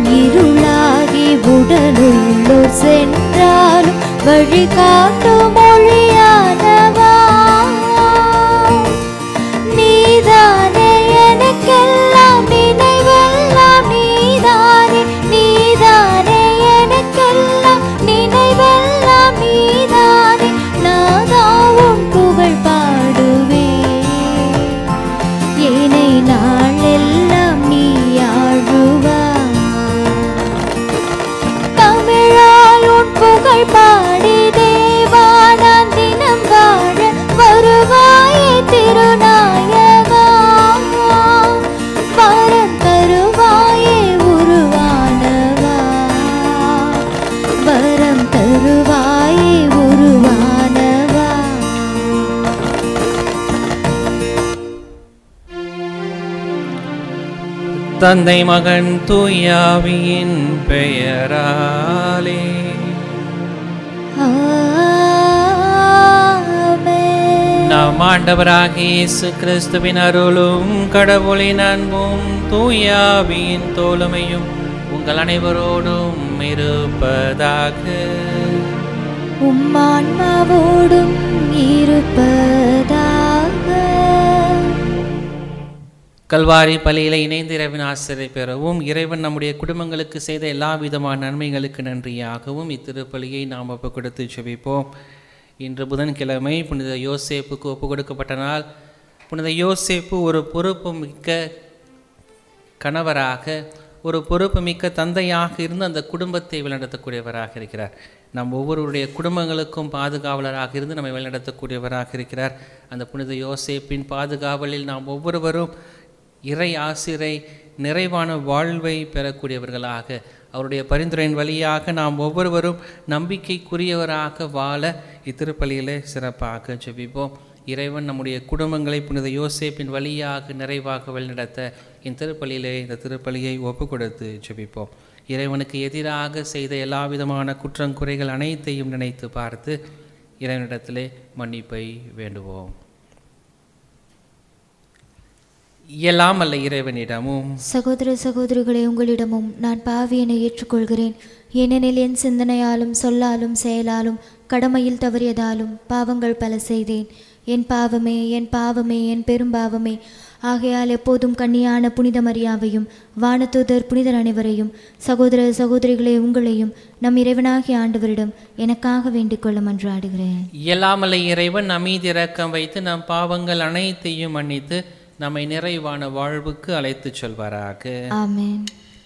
இருளாகி உடலுள்ளோர் சென்றாலும் வழிகாட்டும் மொழியானவா நீதானே எனக்கெல்லாம் நினைவெல்லாம் நீதானே நீதானே எனக்கெல்லாம் நினைவெல்லாம் நீதானே நாதா உன் புகழ் பாடுவேன் ஏனை நாளெல்லாம் நீ ஆழுவாய் தமிழால் உன் புகழ் பாடி தேவா நான் தினம் வாழ வருவாயே திருநாயகா வரம் தருவாயே உருவானவா வரம் தருவாயே உருவானவா தந்தை மகன் தூயாவியின் பெயராலே ஆமென். நம் ஆண்டவராகிய இயேசு கிறிஸ்துவின் அருளும் கடவுளின் அன்பும் தூயாவியின் தோழமையும் உங்கள் அனைவரோடும் இருப்பதாக உம்மான்மாவோடும் இருப்பதாக கல்வாரி பலியில இணைந்து இறைவன் ஆசிரியை பெறவும் இறைவன் நம்முடைய குடும்பங்களுக்கு செய்த எல்லா விதமான நன்மைகளுக்கு நன்றியாகவும் இத்திருப்பலியை நாம் ஒப்பு கொடுத்து செபிப்போம் இன்று புதன்கிழமை புனித யோசேப்புக்கு ஒப்பு கொடுக்கப்பட்ட நாள் புனித யோசேப்பு ஒரு பொறுப்பு மிக்க கணவராக ஒரு பொறுப்பு மிக்க தந்தையாக இருந்து அந்த குடும்பத்தை வழிநடத்தக்கூடியவராக இருக்கிறார் நம் ஒவ்வொருவருடைய குடும்பங்களுக்கும் பாதுகாவலராக இருந்து நம்மை வழிநடத்தக்கூடியவராக இருக்கிறார் அந்த புனித யோசேப்பின் பாதுகாவலில் நாம் ஒவ்வொருவரும் இறை ஆசிரை நிறைவான வாழ்வை பெறக்கூடியவர்களாக அவருடைய பரிந்துரையின் வழியாக நாம் ஒவ்வொருவரும் நம்பிக்கைக்குரியவராக வாழ இத்திருப்பலியிலே சிறப்பாக ஜெபிப்போம் இறைவன் நம்முடைய குடும்பங்களை புனித யோசேப்பின் வழியாக நிறைவாக வழிநடத்த இந்த திருப்பலியிலே இந்த திருப்பலியை ஒப்பு கொடுத்து ஜெபிப்போம் இறைவனுக்கு எதிராக செய்த எல்லா விதமான குற்றங்குறைகள் அனைத்தையும் நினைத்து பார்த்து இறைவனிடத்திலே மன்னிப்பை வேண்டுவோம் எல்லாம் அல்ல இறைவனிடமும் சகோதர சகோதரிகளே உங்களிடமும் நான் பாவியனை ஏற்றுக்கொள்கிறேன் ஏனெனில் என் சிந்தனையாலும் சொல்லாலும் செயலாலும் கடமையில் தவறியதாலும் பாவங்கள் பல செய்தேன் என் பாவமே என் பாவமே என் பெரும்பாவமே ஆகையால் எப்போதும் கண்ணியான புனித மரியாவையும் வானதூதர் புனிதர் அனைவரையும் சகோதர சகோதரிகளே உங்களையும் நம் இறைவனாகிய ஆண்டவரிடம் எனக்காக வேண்டிக் கொள்ள மன்றாடுகிறேன் இயலாமலை இறைவன் நம்மீது இரக்கம் வைத்து நம் பாவங்கள் அனைத்தையும் மன்னித்து நம்மை நிறைவான வாழ்வுக்கு அழைத்துச் செல்வாராக ஆமென்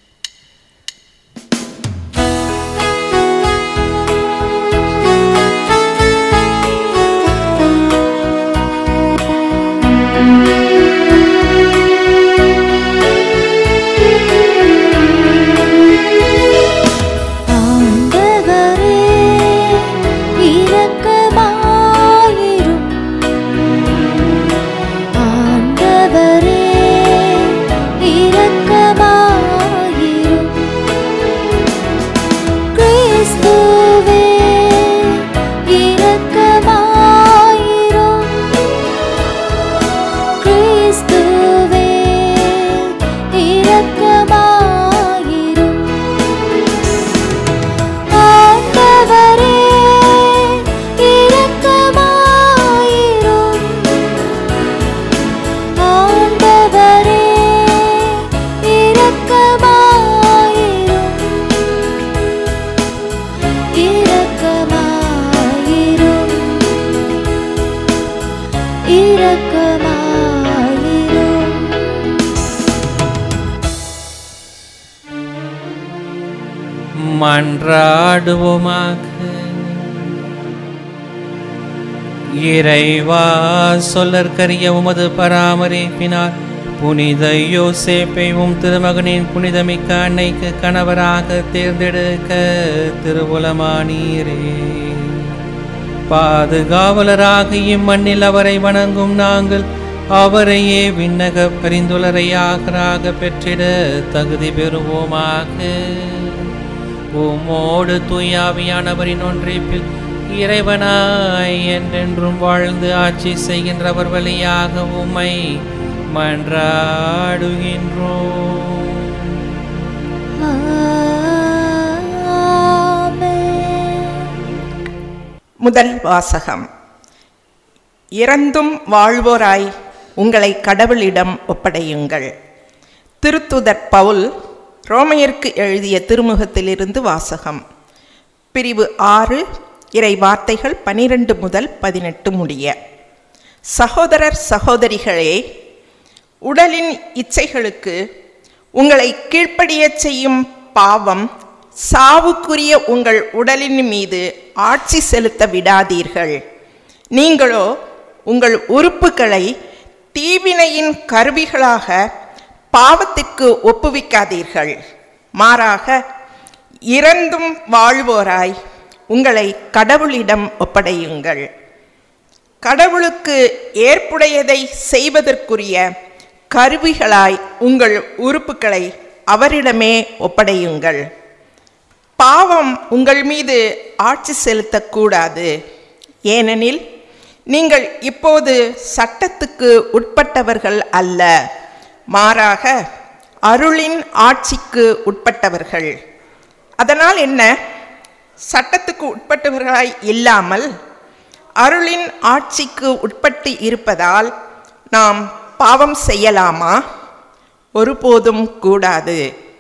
ஆண்டவரே இரக்கமாயிரும் ஆண்டவரே இரக்கமாயிரும் கிறிஸ்துவே இரக்கமாயிரும் கிறிஸ்துவே இரக்கமாயிரும் ஆண்டவரே இரக்கமாயிரும் ஆண்டவரே இரக்கமாயிரும் இரக்கமாயிரும் இரக்கமாயிரும் மன்றாடுவோமாக இறைவா சொல்லற்கரிய உமது பராமரிப்பினால் புனித யோசேப்பை உம் திருமகனின் புனிதமிக்க அன்னைக்கு கணவராக தேர்ந்தெடுக்க திருவுலமானீரே பாதுகாவலராக இம்மண்ணில் அவரை வணங்கும் நாங்கள் அவரையே விண்ணக பரிந்துளரையாகராக பெற்றிட தகுதி பெறுவோமாக உம்மோடு தூயாவியானவரின் ஒன்றிப்பில் இறைவனாய் என்றென்றும் வாழ்ந்து ஆட்சி செய்கின்றவர் வழியாக உம்மை மன்றாடுகின்றோம் ஆமென் முதல் வாசகம் இறந்தும் வாழ்வோராய் உங்களை கடவுளிடம் ஒப்படையுங்கள் திருத்துதர் பவுல் ரோமையருக்கு எழுதிய திருமுகத்திலிருந்து வாசகம் பிரிவு ஆறு இறை வார்த்தைகள் பனிரெண்டு முதல் பதினெட்டு முடிய சகோதரர் சகோதரிகளே உடலின் இச்சைகளுக்கு உங்களை கீழ்ப்படியச் செய்யும் பாவம் சாவுக்குரிய உங்கள் உடலின் மீது ஆட்சி செலுத்த விடாதீர்கள் நீங்களோ உங்கள் உறுப்புகளை தீவினையின் கருவிகளாக பாவத்திற்கு ஒப்புவிக்காதீர்கள் மாறாக இறந்தும் வாழ்வோராய் உங்களை கடவுளிடம் ஒப்படையுங்கள் கடவுளுக்கு ஏற்புடையதை செய்வதற்குரிய கருவிகளாய் உங்கள் உறுப்புகளை அவரிடமே ஒப்படையுங்கள் பாவம் உங்கள் மீது ஆட்சி செலுத்தக்கூடாது ஏனெனில் நீங்கள் இப்போது சட்டத்துக்கு உட்பட்டவர்கள் அல்ல மாறாக அருளின் ஆட்சிக்கு உட்பட்டவர்கள் அதனால் என்ன சட்டத்துக்கு உட்பட்டவர்களாய் இல்லாமல் அருளின் ஆட்சிக்கு உட்பட்டு இருப்பதால் நாம் பாவம் செய்யலாமா ஒருபோதும் கூடாது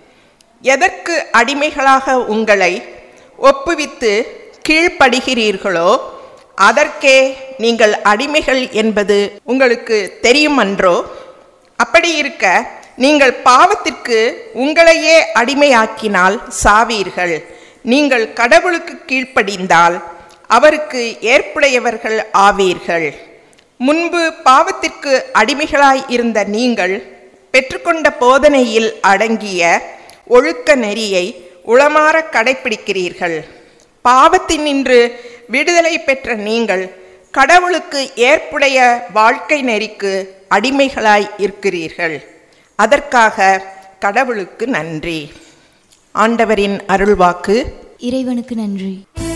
எதற்கு அடிமைகளாக உங்களை ஒப்புவித்து கீழ்ப்படுகிறீர்களோ அதற்கே நீங்கள் அடிமைகள் என்பது உங்களுக்கு தெரியுமன்றோ அப்படி இருக்க நீங்கள் பாவத்திற்கு உங்களையே அடிமையாக்கினால் சாவீர்கள் நீங்கள் கடவுளுக்கு கீழ்ப்படிந்தால் அவருக்கு ஏற்புடையவர்கள் ஆவீர்கள் முன்பு பாவத்திற்கு அடிமைகளாய் இருந்த நீங்கள் பெற்றுக்கொண்ட போதனையில் அடங்கிய ஒழுக்க நெறியை உளமாற கடைப்பிடிக்கிறீர்கள் பாவத்தினின்று விடுதலை பெற்ற நீங்கள் கடவுளுக்கு ஏற்புடைய வாழ்க்கை நெறிக்கு அடிமைகளாய் இருக்கிறீர்கள் அதற்காக கடவுளுக்கு நன்றி ஆண்டவரின் அருள்வாக்கு இறைவனுக்கு நன்றி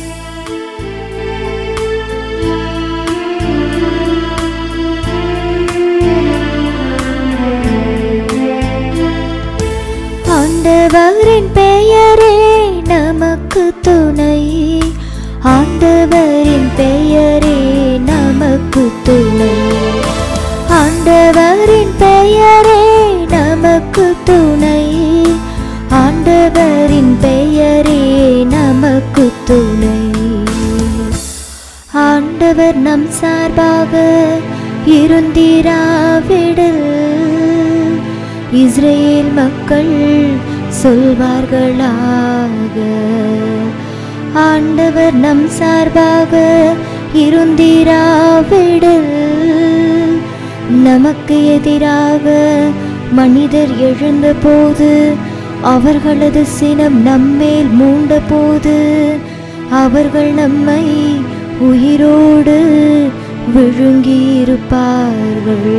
ஆண்டவரின் பெயரே நமக்கு துணை ஆண்டவரின் பெயரே நமக்கு துணை ஆண்டவரின் பெயரே நமக்கு துணை ஆண்டவரின் பெயரே நமக்கு துணை ஆண்டவர் நம் சார்பாக இருந்திராவிடல் இஸ்ரேல் மக்கள் சொல்வார்களாக ஆண்டவர் நம் சார்பாக இருந்திராவிடல் நமக்கு எதிராக மனிதர் எழுந்தபோது அவர்களது சினம் நம்மேல் மூண்டபோது அவர்கள் நம்மை உயிரோடு விழுங்கியிருப்பார்கள்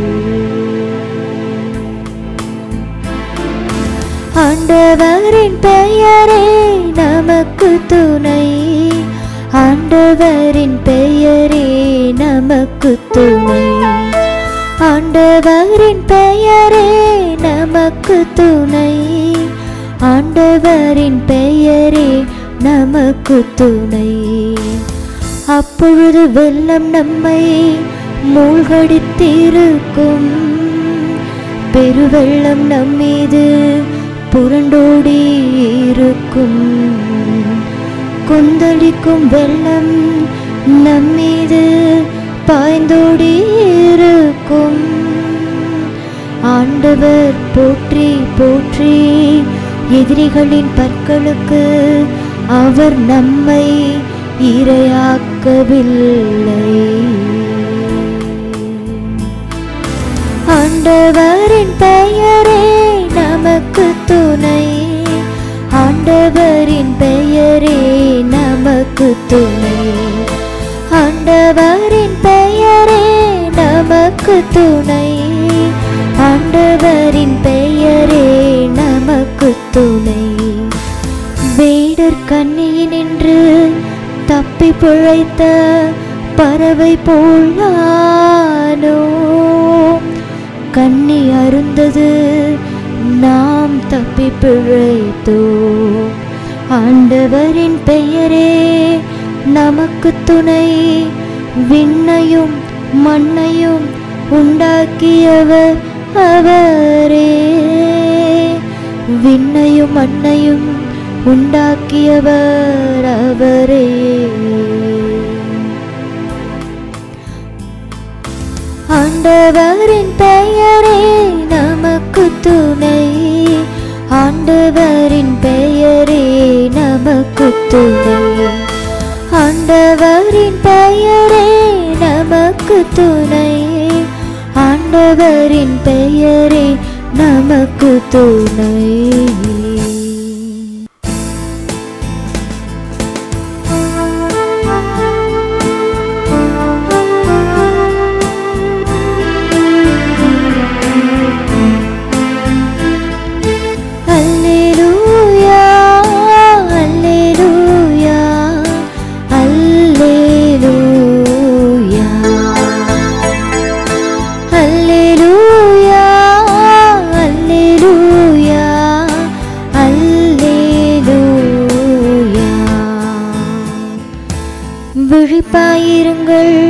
ஆண்டவரின் பெயரே நமக்கு துணை ஆண்டவரின் பெயரே நமக்கு துணை ஆண்டவரின் பெயரே நமக்கு துணை ஆண்டவரின் பெயரே நமக்கு துணை அப்பொழுது வெள்ளம் நம்மை மூழ்கடித்திருக்கும் பெருவெள்ளம் நம்மீது புரண்டோடி இருக்கும் கொந்தளிக்கும் வெள்ளம் நம்மீது பாய்ந்தோடி இருக்கும் ஆண்டவர் போற்றி போற்றி எதிரிகளின் பற்களுக்கு அவர் நம்மை இரையாக்கவில்லை ஆண்டவரின் பெயரே நமக்கு துணை ஆண்டவரின் பெயரே நமக்கு துணை ஆண்டவரின் பெயரே நமக்கு துணை ஆண்டவரின் பெயரே நமக்கு துணை வேடர் கண்ணியினின்று தப்பி பிழைத்த பறவை போலானோ கண்ணி அருந்தது நாம் தப்பி பிழைத்தோம் ஆண்டவரின் பெயரே நமக்கு துணை விண்ணையும் மண்ணையும் உண்டாக்கியவர் அவரே விண்ணையும் மண்ணையும் உண்டாக்கியவர் அவரே ஆண்டவரின் பெயரே நமக்கு துணை ஆண்டவரின் பெயரே நமக்கு துணை ஆண்டவரின் பெயரே நமக்கு துணை ஆண்டவரின் பெயரே நமக்கு துணை அல்லேலூயா அல்லேலூயா அல்லேலூயா அல்லேலூயா அல்லேலூயா அல்லேலூயா விழிப்பாயிருங்கள்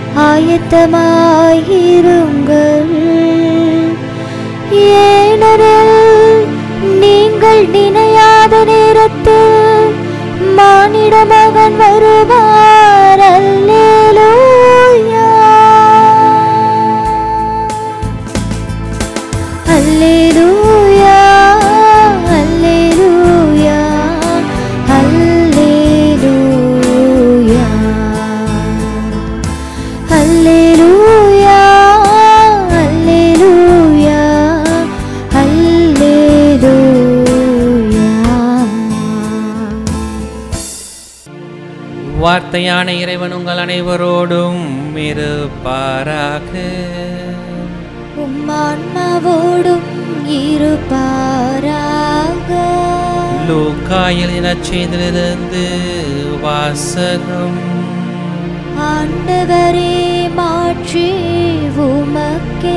ஆயத்தமாயிருங்கள் ஏனெனில் நீங்கள் நினையாத நேரத்தில் மானிட மகன் வருவார் அல்லேலூயா அல்லேலூயா அல்லேலூயா அல்லேலூயா அல்லேலூயா அல்லேலூயா அல்லேலூயா வார்த்தையான இறைவன் உங்கள் அனைவரோடும் இருப்பாராக உம்மான்மாவோடும் இருப்பாராக லூக்காயில் நற்செய்திலிருந்து வாசகம் ஆண்டவரே மாற்றி உமக்கே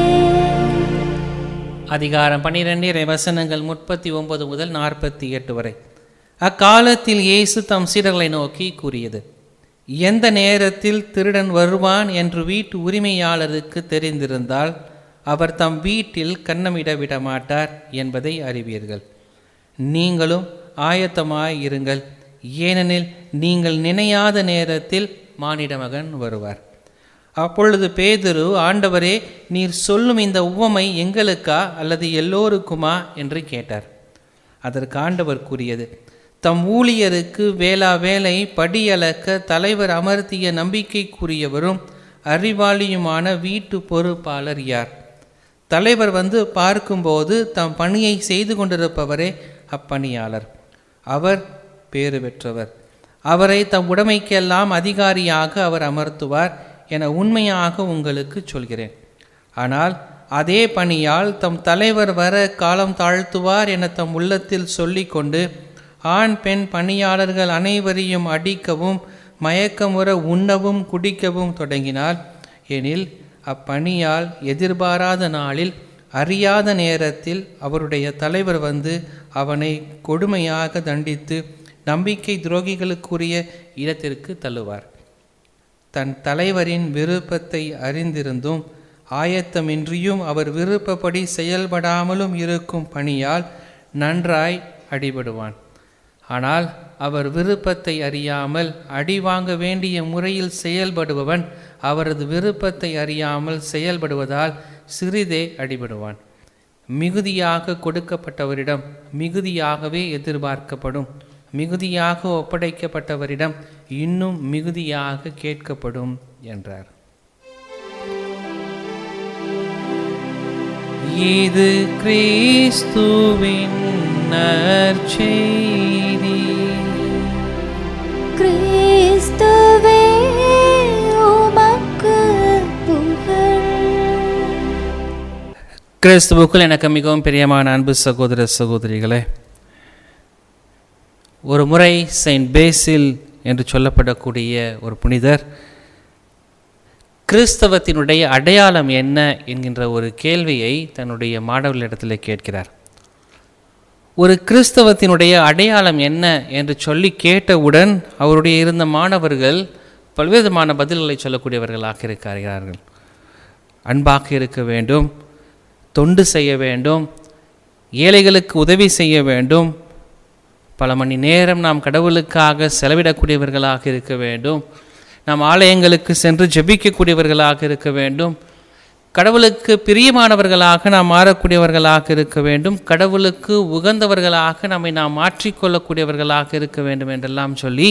அதிகாரம் பன்னிரெண்டு இறை வசனங்கள் முப்பத்தி ஒன்பது முதல் நாற்பத்தி எட்டு வரை அக்காலத்தில் இயேசு தம் சீடர்களை நோக்கி கூறியது எந்த நேரத்தில் திருடன் வருவான் என்று வீட்டு உரிமையாளருக்கு தெரிந்திருந்தால் அவர் தம் வீட்டில் கன்னமிட விட மாட்டார் என்பதை அறிவீர்கள் நீங்களும் ஆயத்தமாய் இருங்கள் ஏனெனில் நீங்கள் நினையாத நேரத்தில் மானிட மகன் வருவார் அப்பொழுது பேதுரு ஆண்டவரே நீர் சொல்லும் இந்த உவமை எங்களுக்கா அல்லது எல்லோருக்குமா என்று கேட்டார் அதற்கு ஆண்டவர் கூறியது தம் ஊழியருக்கு வேளா வேலை படியளக்க தலைவர் அமர்த்திய நம்பிக்கைக்குரியவரும் அறிவாளியுமான வீட்டு பொறுப்பாளர் யார் தலைவர் வந்து பார்க்கும்போது தம் பணியை செய்து கொண்டிருப்பவரே அப்பணியாளர் அவர் பேறு பெற்றவர் அவரை தம் உடைமைக்கெல்லாம் அதிகாரியாக அவர் அமர்த்துவார் என உண்மையாக உங்களுக்கு சொல்கிறேன் ஆனால் அதே பணியால் தம் தலைவர் வர காலம் தாழ்த்துவார் என தம் உள்ளத்தில் சொல்லிக்கொண்டு ஆண் பெண் பணியாளர்கள் அனைவரையும் அடிக்கவும் மயக்கமுற உண்ணவும் குடிக்கவும் தொடங்கினார் எனில் அப்பணியால் எதிர்பாராத நாளில் அறியாத நேரத்தில் அவருடைய தலைவர் வந்து அவனை கொடுமையாக தண்டித்து நம்பிக்கை துரோகிகளுக்குரிய இடத்திற்கு தள்ளுவார் தன் தலைவரின் விருப்பத்தை அறிந்திருந்தும் ஆயத்தமின்றியும் அவர் விருப்பப்படி செயல்படாமலும் இருக்கும் பணியால் நன்றாய் அடிபடுவான் ஆனால் அவர் விருப்பத்தை அறியாமல் அடி வாங்க வேண்டிய முறையில் செயல்படுபவன் அவரது விருப்பத்தை அறியாமல் செயல்படுவதால் சிறிதே அடிபடுவான் மிகுதியாக கொடுக்கப்பட்டவரிடம் மிகுதியாகவே எதிர்பார்க்கப்படும் மிகுதியாக ஒப்படைக்கப்பட்டவரிடம் இன்னும் மிகுதியாக கேட்கப்படும் என்றார் இது கிறிஸ்துவின் நற்செய்தி கிறிஸ்துவே உமக்கு புகழ் கிறிஸ்துவுக்குள் எனக்கு மிகவும் பிரியமான அன்பு சகோதர சகோதரிகளே ஒரு முறை செயின்ட் பேசில் என்று சொல்லப்படக்கூடிய ஒரு புனிதர் கிறிஸ்தவத்தினுடைய அடையாளம் என்ன என்கின்ற ஒரு கேள்வியை தன்னுடைய மாணவர்களிடத்தில் கேட்கிறார் ஒரு கிறிஸ்தவத்தினுடைய அடையாளம் என்ன என்று சொல்லி கேட்டவுடன் அவருடைய இருந்த மாணவர்கள் பல்வேறு விதமான பதில்களை சொல்லக்கூடியவர்களாக இருக்கிறார்கள் அன்பாக இருக்க வேண்டும் தொண்டு செய்ய வேண்டும் ஏழைகளுக்கு உதவி செய்ய வேண்டும் பல மணி நேரம் நாம் கடவுளுக்காக செலவிடக்கூடியவர்களாக இருக்க வேண்டும் நாம் ஆலயங்களுக்கு சென்று ஜெபிக்கக்கூடியவர்களாக இருக்க வேண்டும் கடவுளுக்கு பிரியமானவர்களாக நாம் மாறக்கூடியவர்களாக இருக்க வேண்டும் கடவுளுக்கு உகந்தவர்களாக நம்மை நாம் மாற்றிக்கொள்ளக்கூடியவர்களாக இருக்க வேண்டும் என்றெல்லாம் சொல்லி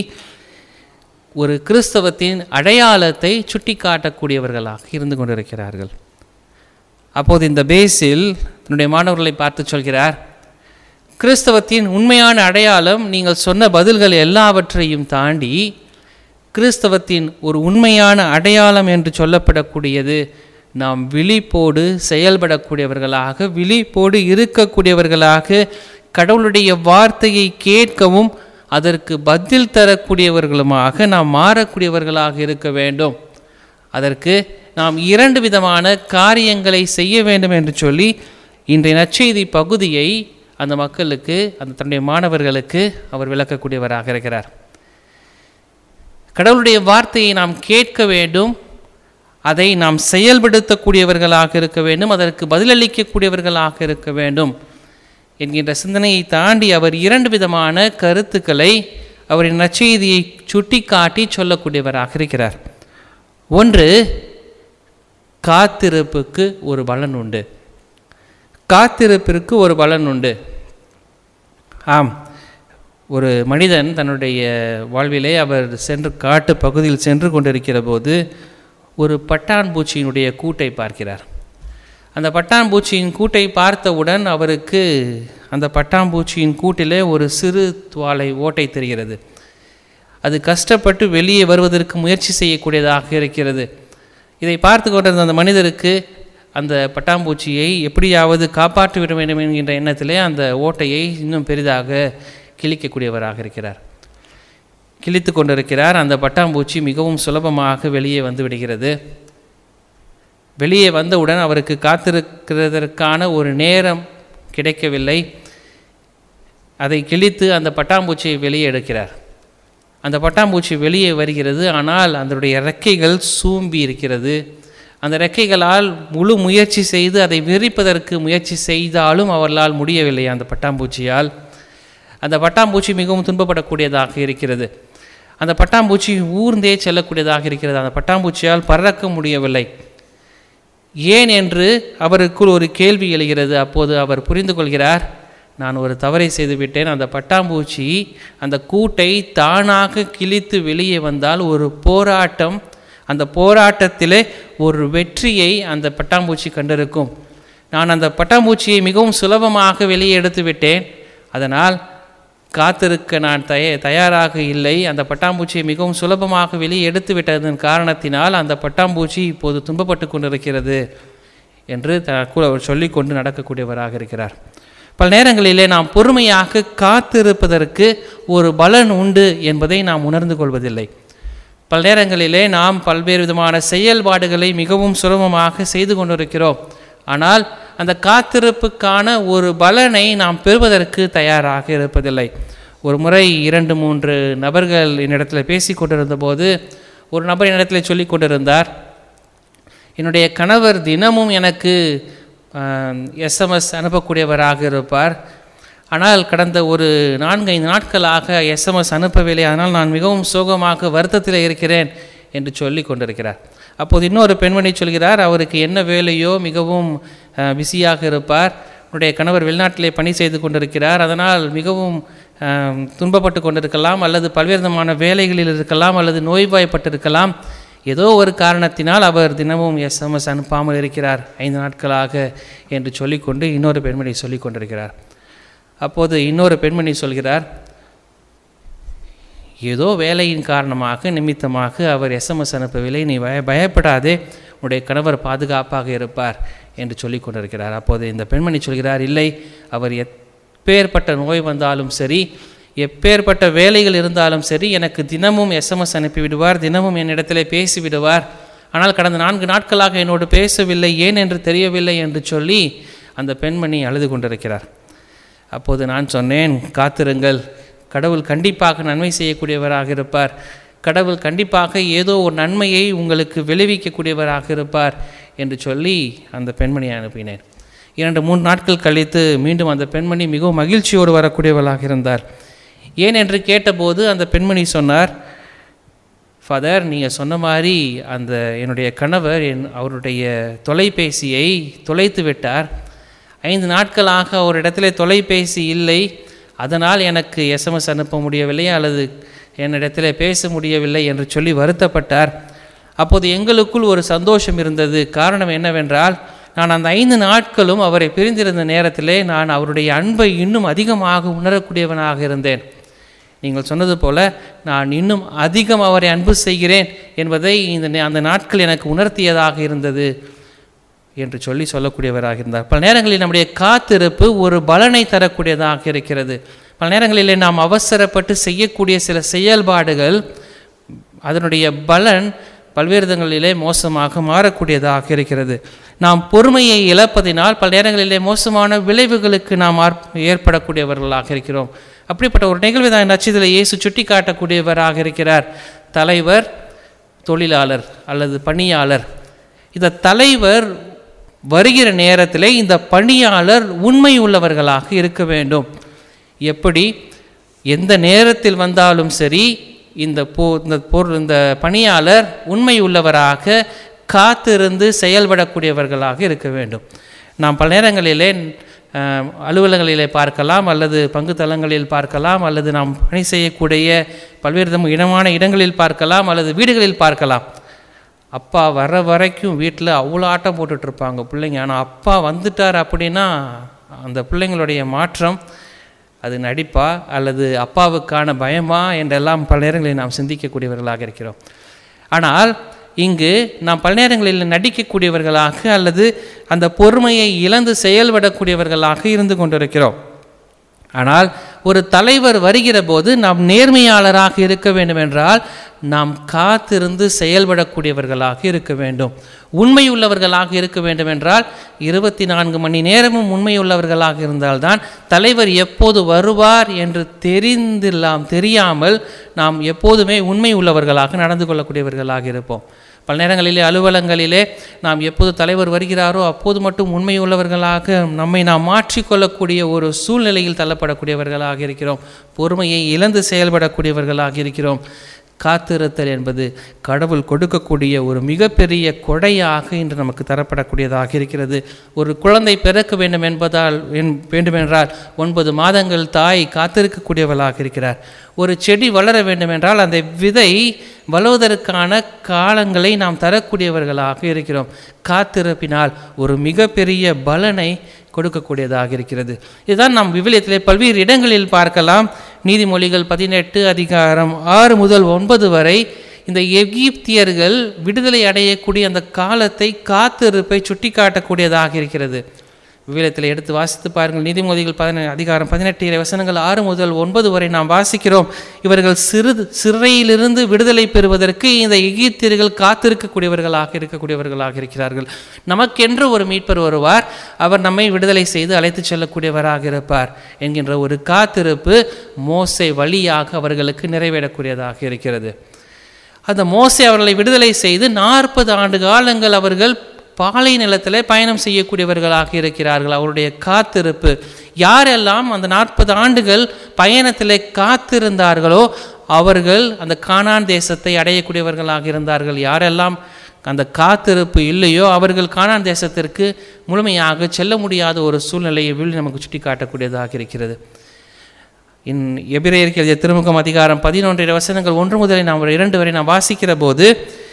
ஒரு கிறிஸ்தவத்தின் அடையாளத்தை சுட்டி காட்டக்கூடியவர்களாக இருந்து கொண்டிருக்கிறார்கள் அப்போது இந்த பேஸில் தன்னுடைய மாணவர்களை பார்த்து சொல்கிறார் கிறிஸ்தவத்தின் உண்மையான அடையாளம் நீங்கள் சொன்ன பதில்கள் எல்லாவற்றையும் தாண்டி கிறிஸ்தவத்தின் ஒரு உண்மையான அடையாளம் என்று சொல்லப்படக்கூடியது நாம் விழிப்போடு செயல்படக்கூடியவர்களாக விழிப்போடு இருக்கக்கூடியவர்களாக கடவுளுடைய வார்த்தையை கேட்கவும் அதற்கு பதில் தரக்கூடியவர்களுமாக நாம் மாறக்கூடியவர்களாக இருக்க வேண்டும் அதற்கு நாம் இரண்டு விதமான காரியங்களை செய்ய வேண்டும் என்று சொல்லி இன்றைய நற்செய்தி பகுதியை அந்த மக்களுக்கு அந்த தன்னுடைய மாணவர்களுக்கு அவர் விளக்கக்கூடியவராக இருக்கிறார் கடவுளுடைய வார்த்தையை நாம் கேட்க வேண்டும் அதை நாம் செயல்படுத்தக்கூடியவர்களாக இருக்க வேண்டும் அதற்கு பதிலளிக்கக்கூடியவர்களாக இருக்க வேண்டும் என்கின்ற சிந்தனையை தாண்டி அவர் இரண்டு விதமான கருத்துக்களை அவரின் நற்செய்தியை சுட்டி காட்டி சொல்லக்கூடியவராக இருக்கிறார் ஒன்று காத்திருப்புக்கு ஒரு பலன் உண்டு காத்திருப்பிற்கு ஒரு பலன் உண்டு ஆம் ஒரு மனிதன் தன்னுடைய வாழ்விலே அவர் சென்று காட்டு பகுதியில் சென்று கொண்டிருக்கிற போது ஒரு பட்டான்பூச்சியினுடைய கூட்டை பார்க்கிறார் அந்த பட்டாம்பூச்சியின் கூட்டை பார்த்தவுடன் அவருக்கு அந்த பட்டாம்பூச்சியின் கூட்டிலே ஒரு சிறு துவாலை ஓட்டை தெரிகிறது அது கஷ்டப்பட்டு வெளியே வருவதற்கு முயற்சி செய்யக்கூடியதாக இருக்கிறது இதை பார்த்து கொண்டிருந்த அந்த மனிதருக்கு அந்த பட்டாம்பூச்சியை எப்படியாவது காப்பாற்றி விட வேண்டும் என்கின்ற எண்ணத்திலே அந்த ஓட்டையை இன்னும் பெரிதாக கிழிக்கக்கூடியவராக இருக்கிறார் கிழித்து கொண்டிருக்கிறார் அந்த பட்டாம்பூச்சி மிகவும் சுலபமாக வெளியே வந்து விடுகிறது வெளியே வந்தவுடன் அவருக்கு காத்திருக்கிறதற்கான ஒரு நேரம் கிடைக்கவில்லை அதை கிழித்து அந்த பட்டாம்பூச்சியை வெளியே எடுக்கிறார் அந்த பட்டாம்பூச்சி வெளியே வருகிறது ஆனால் அதனுடைய ரெக்கைகள் சூம்பி இருக்கிறது அந்த ரெக்கைகளால் முழு முயற்சி செய்து அதை விரிப்பதற்கு முயற்சி செய்தாலும் அவர்களால் முடியவில்லை அந்த பட்டாம்பூச்சியால் அந்த பட்டாம்பூச்சி மிகவும் துன்பப்படக்கூடியதாக இருக்கிறது அந்த பட்டாம்பூச்சி ஊர்ந்தே செல்லக்கூடியதாக இருக்கிறது அந்த பட்டாம்பூச்சியால் பறக்க முடியவில்லை ஏன் என்று அவருக்குள் ஒரு கேள்வி எழுகிறது அப்போது அவர் புரிந்து கொள்கிறார் நான் ஒரு தவறை செய்துவிட்டேன் அந்த பட்டாம்பூச்சி அந்த கூட்டை தானாக கிழித்து வெளியே வந்தால் ஒரு போராட்டம் அந்த போராட்டத்திலே ஒரு வெற்றியை அந்த பட்டாம்பூச்சி கண்டிருக்கும் நான் அந்த பட்டாம்பூச்சியை மிகவும் சுலபமாக வெளியே எடுத்து விட்டேன் அதனால் காத்திருக்க நான் தய தயாராக இல்லை அந்த பட்டாம்பூச்சியை மிகவும் சுலபமாக வெளியே எடுத்து விட்டதன் காரணத்தினால் அந்த பட்டாம்பூச்சி இப்போது துன்பப்பட்டு கொண்டிருக்கிறது என்று தனக்குள் அவர் சொல்லிக்கொண்டு நடக்கக்கூடியவராக இருக்கிறார் பல நேரங்களிலே நாம் பொறுமையாக காத்திருப்பதற்கு ஒரு பலன் உண்டு என்பதை நாம் உணர்ந்து கொள்வதில்லை பல நேரங்களிலே நாம் பல்வேறு விதமான செயல்பாடுகளை மிகவும் சுலபமாக செய்து கொண்டிருக்கிறோம் ஆனால் அந்த காத்திருப்புக்கான ஒரு பலனை நாம் பெறுவதற்கு தயாராக இருப்பதில்லை ஒரு முறை இரண்டு மூன்று நபர்கள் என்னிடத்தில் பேசி கொண்டிருந்த போது ஒரு நபர் என்னிடத்தில் சொல்லி கொண்டிருந்தார் என்னுடைய கணவர் தினமும் எனக்கு எஸ்எம்எஸ் அனுப்பக்கூடியவராக இருப்பார் ஆனால் கடந்த ஒரு நான்கைந்து நாட்களாக எஸ்எம்எஸ் அனுப்பவில்லை அதனால் நான் மிகவும் சோகமாக வருத்தத்தில் இருக்கிறேன் என்று சொல்லி கொண்டிருக்கிறார் அப்போது இன்னொரு பெண்மணி சொல்கிறார் அவருக்கு என்ன வேலையோ மிகவும் பிஸியாக இருப்பார் என்னுடைய கணவர் வெளிநாட்டிலே பணி செய்து கொண்டிருக்கிறார் அதனால் மிகவும் துன்பப்பட்டு கொண்டிருக்கலாம் அல்லது பல்வேறு விதமான வேலைகளில் இருக்கலாம் அல்லது நோய்வாய்ப்பட்டிருக்கலாம் ஏதோ ஒரு காரணத்தினால் அவர் தினமும் எஸ்எம்எஸ் அனுப்பாமல் இருக்கிறார் ஐந்து நாட்களாக என்று சொல்லிக்கொண்டு இன்னொரு பெண்மணி சொல்லி கொண்டிருக்கிறார் அப்போது இன்னொரு பெண்மணி சொல்கிறார் ஏதோ வேலையின் காரணமாக நிமித்தமாக அவர் எஸ்எம்எஸ் அனுப்பவில்லை நீ பய பயப்படாதே உன்னுடைய கணவர் பாதுகாப்பாக இருப்பார் என்று சொல்லி கொண்டிருக்கிறார் அப்போது இந்த பெண்மணி சொல்கிறார் இல்லை அவர் எப்பேற்பட்ட நோய் வந்தாலும் சரி எப்பேற்பட்ட வேலைகள் இருந்தாலும் சரி எனக்கு தினமும் எஸ்எம்எஸ் அனுப்பிவிடுவார் தினமும் என்னிடத்தில் பேசிவிடுவார் ஆனால் கடந்த நான்கு நாட்களாக என்னோடு பேசவில்லை ஏன் என்று தெரியவில்லை என்று சொல்லி அந்த பெண்மணி அழுது கொண்டிருக்கிறார் அப்போது நான் சொன்னேன் காத்திருங்கள் கடவுள் கண்டிப்பாக நன்மை செய்யக்கூடியவராக இருப்பார் கடவுள் கண்டிப்பாக ஏதோ ஒரு நன்மையை உங்களுக்கு விளைவிக்கக்கூடியவராக இருப்பார் என்று சொல்லி அந்த பெண்மணியை அனுப்பினேன் இரண்டு மூன்று நாட்கள் கழித்து மீண்டும் அந்த பெண்மணி மிகவும் மகிழ்ச்சியோடு வரக்கூடியவளாக இருந்தார் ஏன் என்று கேட்டபோது அந்த பெண்மணி சொன்னார் ஃபாதர் நீங்கள் சொன்ன மாதிரி அந்த என்னுடைய கணவர் என் அவருடைய தொலைபேசியை தொலைத்து விட்டார் ஐந்து நாட்களாக ஒரு இடத்துல தொலைபேசி இல்லை அதனால் எனக்கு எஸ்எம்எஸ் அனுப்ப முடியவில்லை அல்லது என்னிடத்தில் பேச முடியவில்லை என்று சொல்லி வருத்தப்பட்டார் அப்போது எங்களுக்குள் ஒரு சந்தோஷம் இருந்தது காரணம் என்னவென்றால் நான் அந்த ஐந்து நாட்களும் அவரை பிரிந்திருந்த நேரத்திலே நான் அவருடைய அன்பை இன்னும் அதிகமாக உணரக்கூடியவனாக இருந்தேன் நீங்கள் சொன்னது போல நான் இன்னும் அதிகம் அவரை அன்பு செய்கிறேன் என்பதை இந்த நே- அந்த நாட்கள் எனக்கு உணர்த்தியதாக இருந்தது என்று சொல்லி சொல்லக்கூடியவராக இருந்தார் பல நேரங்களில் நம்முடைய காத்திருப்பு ஒரு பலனை தரக்கூடியதாக இருக்கிறது பல நேரங்களிலே நாம் அவசரப்பட்டு செய்யக்கூடிய சில செயல்பாடுகள் அதனுடைய பலன் பல்வேறு விதங்களிலே மோசமாக மாறக்கூடியதாக இருக்கிறது நாம் பொறுமையை இழப்பதினால் பல நேரங்களிலே மோசமான விளைவுகளுக்கு நாம் ஆர்- ஏற்படக்கூடியவர்களாக இருக்கிறோம் அப்படிப்பட்ட ஒரு நிகழ்வை தான் நட்சத்திர இயேசு சுட்டி காட்டக்கூடியவராக இருக்கிறார் தலைவர் தொழிலாளர் அல்லது பணியாளர் இந்த தலைவர் வருகிற நேரத்திலே இந்த பணியாளர் உண்மை உள்ளவர்களாக இருக்க வேண்டும் எப்படி எந்த நேரத்தில் வந்தாலும் சரி இந்த போ இந்த பொருள் இந்த பணியாளர் உண்மை உள்ளவராக காத்திருந்து செயல்படக்கூடியவர்களாக இருக்க வேண்டும் நாம் பல நேரங்களிலே அஹ், அலுவலகங்களிலே பார்க்கலாம் அல்லது பங்கு தளங்களில் பார்க்கலாம் அல்லது நாம் பணி செய்யக்கூடிய பல்வேறு விதமான இடமான இடங்களில் பார்க்கலாம் அல்லது வீடுகளில் பார்க்கலாம் அப்பா வர வரைக்கும் வீட்டில் அவ்வளோ ஆட்டம் போட்டுட்டு இருப்பாங்க பிள்ளைங்க ஆனால் அப்பா வந்துட்டார் அப்படின்னா அந்த பிள்ளைங்களுடைய மாற்றம் அது நடிப்பா அல்லது அப்பாவுக்கான பயமா என்றெல்லாம் பல நேரங்களில் நாம் சிந்திக்கக்கூடியவர்களாக இருக்கிறோம் ஆனால் இங்கு நாம் பல நேரங்களில் நடிக்கக்கூடியவர்களாக அல்லது அந்த பொறுமையை இழந்து செயல்படக்கூடியவர்களாக இருந்து கொண்டிருக்கிறோம் ஆனால் ஒரு தலைவர் வருகிற போது நாம் நேர்மையாளராக இருக்க வேண்டும் என்றால் நாம் காத்திருந்து செயல்படக்கூடியவர்களாக இருக்க வேண்டும் உண்மை உள்ளவர்களாக இருக்க வேண்டும் என்றால் இருபத்தி நான்கு மணி நேரமும் உண்மை உள்ளவர்களாக இருந்தால்தான் தலைவர் எப்போது வருவார் என்று தெரிந்தில்லாம் தெரியாமல் நாம் எப்போதுமே உண்மை உள்ளவர்களாக நடந்து கொள்ளக்கூடியவர்களாக இருப்போம் பல நேரங்களிலே அலுவலங்களிலே நாம் எப்போது தலைவர் வருகிறாரோ அப்போது மட்டும் உண்மை உள்ளவர்களாக நம்மை நாம் மாற்றிக்கொள்ளக்கூடிய ஒரு சூழ்நிலையில் தள்ளப்படக்கூடியவர்களாக இருக்கிறோம் பொறுமையை இழந்து செயல்படக்கூடியவர்களாக இருக்கிறோம் காத்திருத்தல் என்பது கடவுள் கொடுக்கக்கூடிய ஒரு மிகப்பெரிய கொடையாக இன்று நமக்கு தரப்படக்கூடியதாக இருக்கிறது ஒரு குழந்தை பிறக்க வேண்டும் என்பதால் என்- வேண்டுமென்றால் ஒன்பது மாதங்கள் தாய் காத்திருக்கக்கூடியவளாக இருக்கிறார் ஒரு செடி வளர வேண்டுமென்றால் அந்த விதை வளர்வதற்கான காலங்களை நாம் தரக்கூடியவர்களாக இருக்கிறோம் காத்திருப்பினால் ஒரு மிகப்பெரிய பலனை கொடுக்கக்கூடியதாக இருக்கிறது இதுதான் நாம் விவிலியத்திலே பல்வேறு இடங்களில் பார்க்கலாம் நீதிமொழிகள் பதினெட்டு அதிகாரம் ஆறு முதல் ஒன்பது வரை இந்த எகிப்தியர்கள் விடுதலை அடையக்கூடிய அந்த காலத்தை காத்திருப்பை சுட்டிக்காட்டக்கூடியதாக இருக்கிறது விவிலியத்தில் எடுத்து வாசித்து பாருங்கள் நீதிமொழிகள் பதின அதிகாரம் பதினெட்டு இறை வசனங்கள் ஆறு முதல் ஒன்பது வரை நாம் வாசிக்கிறோம் இவர்கள் சிறு சிறையிலிருந்து விடுதலை பெறுவதற்கு இந்த எகிப்தியர்கள் காத்திருக்கக்கூடியவர்களாக இருக்கக்கூடியவர்களாக இருக்கிறார்கள் நமக்கென்று ஒரு மீட்பர் வருவார் அவர் நம்மை விடுதலை செய்து அழைத்துச் செல்லக்கூடியவராக இருப்பார் என்கின்ற ஒரு காத்திருப்பு மோசை வழியாக அவர்களுக்கு நிறைவேறக்கூடியதாக இருக்கிறது அந்த மோசே அவர்களை விடுதலை செய்து நாற்பது ஆண்டு காலங்கள் அவர்கள் பாலை நிலத்திலே பயணம் செய்யக்கூடியவர்களாக இருக்கிறார்கள் அவருடைய காத்திருப்பு யாரெல்லாம் அந்த நாற்பது ஆண்டுகள் பயணத்திலே காத்திருந்தார்களோ அவர்கள் அந்த கானான் தேசத்தை அடையக்கூடியவர்களாக இருந்தார்கள் யாரெல்லாம் அந்த காத்திருப்பு இல்லையோ அவர்கள் கானான் தேசத்திற்கு முழுமையாக செல்ல முடியாத ஒரு சூழ்நிலையை விழி நமக்கு சுட்டி காட்டக்கூடியதாக இருக்கிறது இன் எபிரேயருக்கு எழுதிய திருமுகம் அதிகாரம் பதினொன்றில் வசனங்கள் ஒன்று முதல் நாம் ஒரு இரண்டு வரை நாம் வாசிக்கிற போது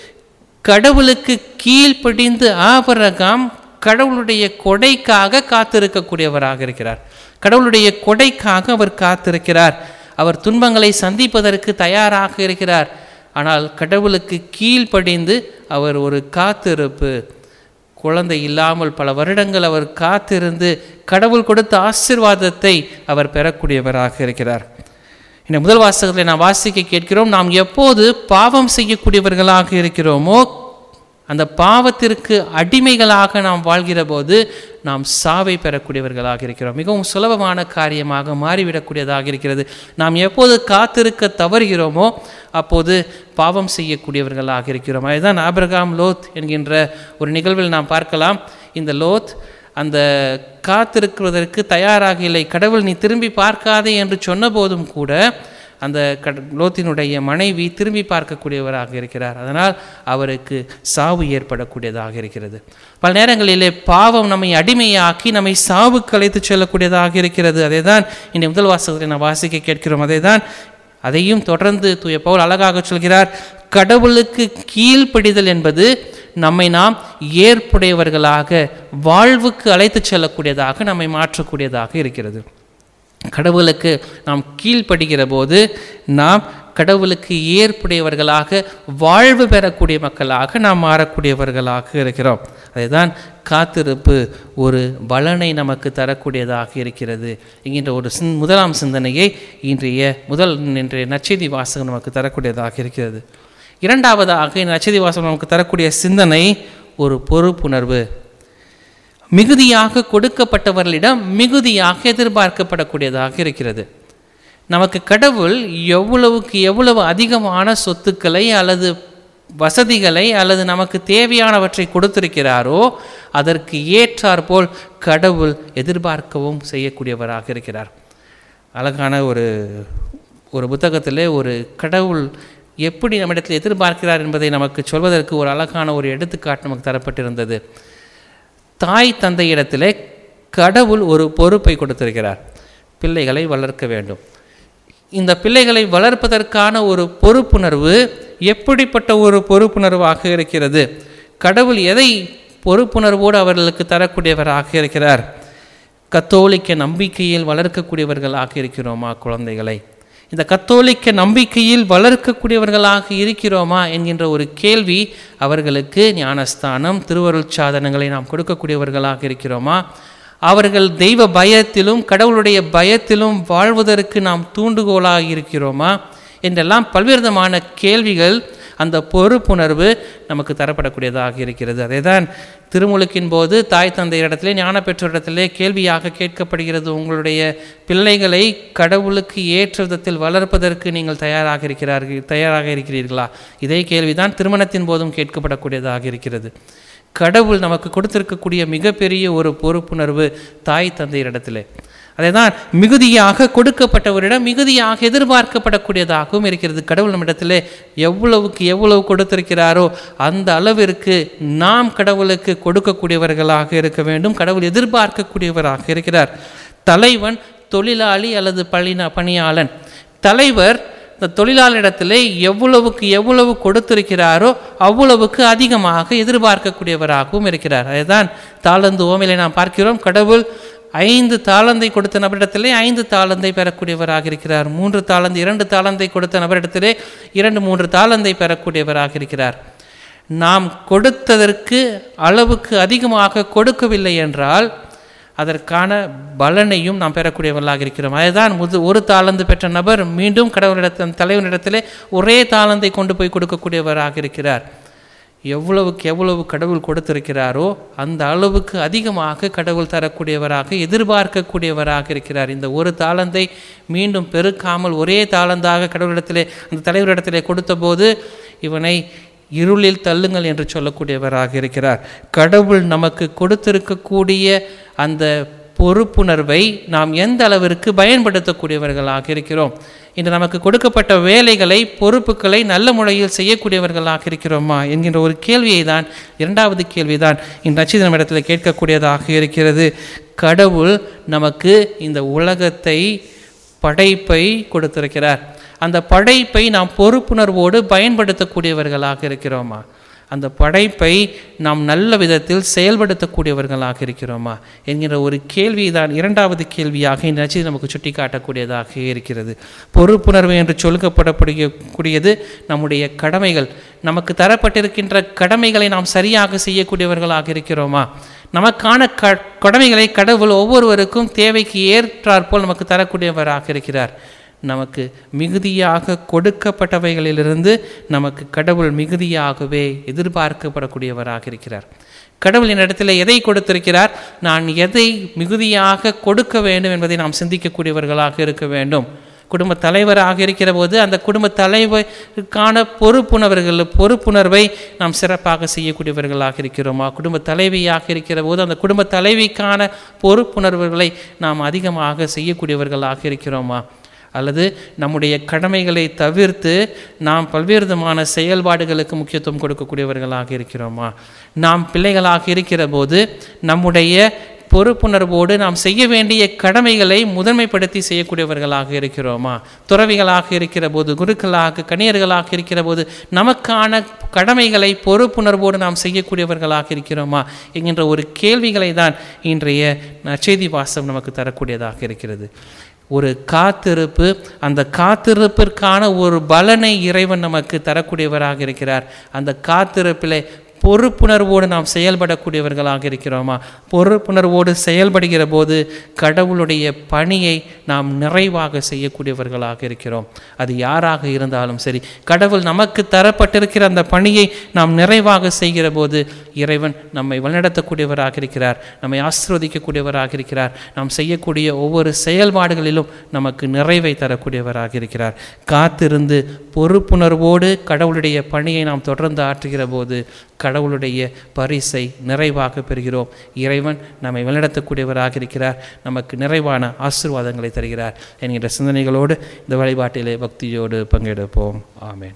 கடவுளுக்கு கீழ்ப்படிந்து ஆபரகாம் கடவுளுடைய கொடைக்காக காத்திருக்கக்கூடியவராக இருக்கிறார் கடவுளுடைய கொடைக்காக அவர் காத்திருக்கிறார் அவர் துன்பங்களை சந்திப்பதற்கு தயாராக இருக்கிறார் ஆனால் கடவுளுக்கு கீழ்ப்படிந்து அவர் ஒரு காத்திருப்பு குழந்தை இல்லாமல் பல வருடங்கள் அவர் காத்திருந்து கடவுள் கொடுத்த ஆசிர்வாதத்தை அவர் பெறக்கூடியவராக இருக்கிறார் இந்த முதல் வாசகத்தை நாம் வாசிக்க கேட்கிறோம் நாம் எப்போது பாவம் செய்யக்கூடியவர்களாக இருக்கிறோமோ அந்த பாவத்திற்கு அடிமைகளாக நாம் வாழ்கிற போது நாம் சாவை பெறக்கூடியவர்களாக இருக்கிறோம் மிகவும் சுலபமான காரியமாக மாறிவிடக்கூடியதாக இருக்கிறது நாம் எப்போது காத்திருக்க தவறுகிறோமோ அப்போது பாவம் செய்யக்கூடியவர்களாக இருக்கிறோம் அதுதான் ஆபிரகாம் லோத் என்கின்ற ஒரு நிகழ்வில் நாம் பார்க்கலாம் இந்த லோத் அந்த காத்திருக்கிறதற்கு தயாராக இல்லை கடவுள் நீ திரும்பி பார்க்காதே என்று சொன்னபோதும் கூட அந்த கட லோத்தினுடைய மனைவி திரும்பி பார்க்கக்கூடியவராக இருக்கிறார் அதனால் அவருக்கு சாவு ஏற்படக்கூடியதாக இருக்கிறது பல நேரங்களிலே பாவம் நம்மை அடிமையாக்கி நம்மை சாவுக்கு அழைத்து செல்லக்கூடியதாக இருக்கிறது அதே தான் இந்த முதல் வாசகத்தை நான் வாசிக்க கேட்கிறோம் அதே தான் அதையும் தொடர்ந்து தூய பவுல் அழகாக சொல்கிறார் கடவுளுக்கு கீழ்ப்படிதல் என்பது நம்மை நாம் ஏற்புடையவர்களாக வாழ்வுக்கு அழைத்து செல்லக்கூடியதாக நம்மை மாற்றக்கூடியதாக இருக்கிறது கடவுளுக்கு நாம் கீழ்ப்படுகிற போது நாம் கடவுளுக்கு ஏற்புடையவர்களாக வாழ்வு பெறக்கூடிய மக்களாக நாம் மாறக்கூடியவர்களாக இருக்கிறோம் அதுதான் காத்திருப்பு ஒரு பலனை நமக்கு தரக்கூடியதாக இருக்கிறது என்கின்ற ஒரு சிந் முதலாம் சிந்தனையை இன்றைய முதல் இன்றைய நச்செய்தி வாசகம் நமக்கு தரக்கூடியதாக இருக்கிறது இரண்டாவதாக இந்த நச்செய்தி வாசகம் நமக்கு தரக்கூடிய சிந்தனை ஒரு பொறுப்புணர்வு மிகுதியாக கொடுக்கப்பட்டவர்களிடம் மிகுதியாக எதிர்பார்க்கப்படக்கூடியதாக இருக்கிறது நமக்கு கடவுள் எவ்வளவுக்கு எவ்வளவு அதிகமான சொத்துக்களை அல்லது வசதிகளை அல்லது நமக்கு தேவையானவற்றை கொடுத்திருக்கிறாரோ அதற்கு ஏற்றாற்போல் கடவுள் எதிர்பார்க்கவும் செய்யக்கூடியவராக இருக்கிறார் அழகான ஒரு ஒரு புத்தகத்திலே ஒரு கடவுள் எப்படி நம்மிடத்தில் எதிர்பார்க்கிறார் என்பதை நமக்கு சொல்வதற்கு ஒரு அழகான ஒரு எடுத்துக்காட்டு நமக்கு தரப்பட்டிருந்தது தாய் தந்தையிடத்திலே கடவுள் ஒரு பொறுப்பை கொடுத்திருக்கிறார் பிள்ளைகளை வளர்க்க வேண்டும் இந்த பிள்ளைகளை வளர்ப்பதற்கான ஒரு பொறுப்புணர்வு எப்படிப்பட்ட ஒரு பொறுப்புணர்வாக இருக்கிறது கடவுள் எதை பொறுப்புணர்வோடு அவர்களுக்கு தரக்கூடியவராக இருக்கிறார் கத்தோலிக்க நம்பிக்கையில் வளர்க்கக்கூடியவர்களாக இருக்கிறோமா குழந்தைகளை இந்த கத்தோலிக்க நம்பிக்கையில் வளர்க்கக்கூடியவர்களாக இருக்கிறோமா என்கின்ற ஒரு கேள்வி அவர்களுக்கு ஞானஸ்தானம் திருவருள் சாதனங்களை நாம் கொடுக்கக்கூடியவர்களாக இருக்கிறோமா அவர்கள் தெய்வ பயத்திலும் கடவுளுடைய பயத்திலும் வாழ்வதற்கு நாம் தூண்டுகோலாக இருக்கிறோமா என்றெல்லாம் பல்வேறு விதமான கேள்விகள் அந்த பொறுப்புணர்வு நமக்கு தரப்படக்கூடியதாக இருக்கிறது அதே தான் திருமுழுக்கின் போது தாய் தந்தையரிடத்திலே ஞான பெற்றோரிடத்திலே கேள்வியாக கேட்கப்படுகிறது உங்களுடைய பிள்ளைகளை கடவுளுக்கு ஏற்ற விதத்தில் வளர்ப்பதற்கு நீங்கள் தயாராக இருக்கிறார்கள் தயாராக இருக்கிறீர்களா இதே கேள்விதான் திருமணத்தின் போதும் கேட்கப்படக்கூடியதாக இருக்கிறது கடவுள் நமக்கு கொடுத்திருக்கக்கூடிய மிகப்பெரிய ஒரு பொறுப்புணர்வு தாய் தந்தையரிடத்திலே அதேதான் மிகுதியாக கொடுக்கப்பட்டவரிடம் மிகுதியாக எதிர்பார்க்கப்படக்கூடியதாகவும் இருக்கிறது கடவுள் நம்மிடத்திலே எவ்வளவுக்கு எவ்வளவு கொடுத்திருக்கிறாரோ அந்த அளவிற்கு நாம் கடவுளுக்கு கொடுக்கக்கூடியவர்களாக இருக்க வேண்டும் கடவுள் எதிர்பார்க்கக்கூடியவராக இருக்கிறார் தலைவன் தொழிலாளி அல்லது பணினா பணியாளன் தலைவர் இந்த தொழிலாளரிடத்திலே எவ்வளவுக்கு எவ்வளவு கொடுத்திருக்கிறாரோ அவ்வளவுக்கு அதிகமாக எதிர்பார்க்கக்கூடியவராகவும் இருக்கிறார் அதுதான் தாளந்து ஓமையிலே நாம் பார்க்கிறோம் கடவுள் ஐந்து தாளந்தை கொடுத்த நபரிடத்திலே ஐந்து தாளந்தை பெறக்கூடியவராக இருக்கிறார் மூன்று தாளந்து இரண்டு தாளந்தை கொடுத்த நபரிடத்திலே இரண்டு மூன்று தாளந்தை பெறக்கூடியவராக இருக்கிறார் நாம் கொடுத்ததற்கு அளவுக்கு அதிகமாக கொடுக்கவில்லை என்றால் அதற்கான பலனையும் நாம் பெறக்கூடியவர்களாக இருக்கிறோம் அதுதான் முது ஒரு தாளந்து பெற்ற நபர் மீண்டும் கடவுளிடத்தில் தலைவனிடத்திலே ஒரே தாளந்தை கொண்டு போய் கொடுக்கக்கூடியவராக இருக்கிறார் எவ்வளவுக்கு எவ்வளவு கடவுள் கொடுத்திருக்கிறாரோ அந்த அளவுக்கு அதிகமாக கடவுள் தரக்கூடியவராக எதிர்பார்க்கக்கூடியவராக இருக்கிறார் இந்த ஒரு தாளந்தை மீண்டும் பெருக்காமல் ஒரே தாளந்தாக கடவுளிடத்திலே அந்த தலைவரிடத்திலே கொடுத்தபோது இவனை இருளில் தள்ளுங்கள் என்று சொல்லக்கூடியவராக இருக்கிறார் கடவுள் நமக்கு கொடுத்திருக்கக்கூடிய அந்த பொறுப்புணர்வை நாம் எந்த அளவிற்கு பயன்படுத்தக்கூடியவர்களாக இருக்கிறோம் இன்று நமக்கு கொடுக்கப்பட்ட வேலைகளை பொறுப்புகளை நல்ல முறையில் செய்யக்கூடியவர்களாக இருக்கிறோமா என்கின்ற ஒரு கேள்வியை தான் இரண்டாவது கேள்விதான் இந்த நட்சத்திரம் இடத்துல கேட்கக்கூடியதாக இருக்கிறது கடவுள் நமக்கு இந்த உலகத்தை படைப்பை கொடுத்திருக்கிறார் அந்த படைப்பை நாம் பொறுப்புணர்வோடு பயன்படுத்தக்கூடியவர்களாக இருக்கிறோமா அந்த படைப்பை நாம் நல்ல விதத்தில் செயல்படுத்தக்கூடியவர்களாக இருக்கிறோமா என்கிற ஒரு கேள்வி தான் இரண்டாவது கேள்வியாக இந்த நச்சு நமக்கு சுட்டி காட்டக்கூடியதாக இருக்கிறது பொறுப்புணர்வு என்று சொல்லுக்கப்படக்கூடிய கூடியது நம்முடைய கடமைகள் நமக்கு தரப்பட்டிருக்கின்ற கடமைகளை நாம் சரியாக செய்யக்கூடியவர்களாக இருக்கிறோமா நமக்கான க கடமைகளை கடவுள் ஒவ்வொருவருக்கும் தேவைக்கு ஏற்றாற்போல் நமக்கு தரக்கூடியவராக இருக்கிறார் நமக்கு மிகுதியாக கொடுக்கப்பட்டவைகளிலிருந்து நமக்கு கடவுள் மிகுதியாகவே எதிர்பார்க்கப்படக்கூடியவராக இருக்கிறார் கடவுள் என்னிடத்தில் எதை கொடுத்திருக்கிறார் நான் எதை மிகுதியாக கொடுக்க வேண்டும் என்பதை நாம் சிந்திக்கக்கூடியவர்களாக இருக்க வேண்டும் குடும்ப தலைவராக இருக்கிற போது அந்த குடும்ப தலைவருக்கான பொறுப்புணர்வுகள் பொறுப்புணர்வை நாம் சிறப்பாக செய்யக்கூடியவர்களாக இருக்கிறோமா குடும்ப தலைவியாக இருக்கிற போது அந்த குடும்ப தலைவிக்கான பொறுப்புணர்வுகளை நாம் அதிகமாக செய்யக்கூடியவர்களாக இருக்கிறோமா அல்லது நம்முடைய கடமைகளை தவிர்த்து நாம் பல்வேறு விதமான செயல்பாடுகளுக்கு முக்கியத்துவம் கொடுக்கக்கூடியவர்களாக இருக்கிறோமா நாம் பிள்ளைகளாக இருக்கிற போது நம்முடைய பொறுப்புணர்வோடு நாம் செய்ய வேண்டிய கடமைகளை முதன்மைப்படுத்தி செய்யக்கூடியவர்களாக இருக்கிறோமா துறவிகளாக இருக்கிற போது குருக்களாக கணியர்களாக இருக்கிற போது நமக்கான கடமைகளை பொறுப்புணர்வோடு நாம் செய்யக்கூடியவர்களாக இருக்கிறோமா என்கின்ற ஒரு கேள்விகளை தான் இன்றைய நற்செய்தி வாசம் நமக்கு தரக்கூடியதாக இருக்கிறது ஒரு காத்திருப்பு அந்த காத்திருப்பிற்கான ஒரு பலனை இறைவன் நமக்கு தரக்கூடியவராக இருக்கிறார் அந்த காத்திருப்பிலே பொறுப்புணர்வோடு நாம் செயல்படக்கூடியவர்களாக இருக்கிறோமா பொறுப்புணர்வோடு செயல்படுகிற போது கடவுளுடைய பணியை நாம் நிறைவாக செய்யக்கூடியவர்களாக இருக்கிறோம் அது யாராக இருந்தாலும் சரி கடவுள் நமக்கு தரப்பட்டிருக்கிற அந்த பணியை நாம் நிறைவாக செய்கிற போது இறைவன் நம்மை வழிநடத்தக்கூடியவராக இருக்கிறார் நம்மை ஆசிர்வதிக்கக்கூடியவராக இருக்கிறார் நாம் செய்யக்கூடிய ஒவ்வொரு செயல்பாடுகளிலும் நமக்கு நிறைவை தரக்கூடியவராக இருக்கிறார் காத்திருந்து பொறுப்புணர்வோடு கடவுளுடைய பணியை நாம் தொடர்ந்து ஆற்றுகிற போது கடவுளுடைய பரிசை நிறைவாக பெறுகிறோம் இறைவன் நம்மை வழிநடத்தக்கூடியவராக இருக்கிறார் நமக்கு நிறைவான ஆசீர்வாதங்களை தருகிறார் என்கிற சிந்தனைகளோடு இந்த வழிபாட்டிலே பக்தியோடு பங்கெடுப்போம் ஆமென்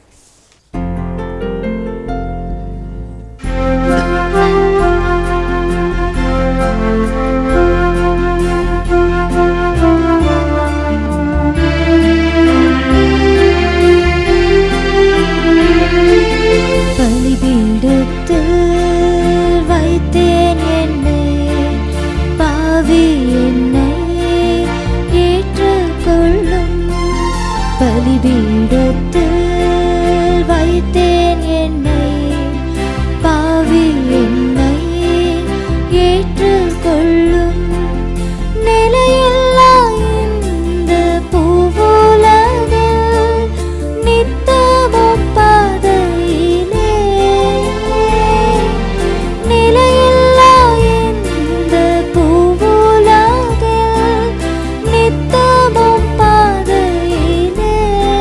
பலிபீடத்தில் வைத்தேன் என்னை பாவி என்னை ஏற்றுக்கொள்ளும் பலிபீடத்தில் வைத்தேன் என்னை பாவி என்னை ஏற்றுக்கொள்ளும் நிலையில்லா இந்த பூவுலகில் நித்தமும் பாதையிலே நிலையில்லா இந்த பூவுலகில் நித்தமும் பாதையிலே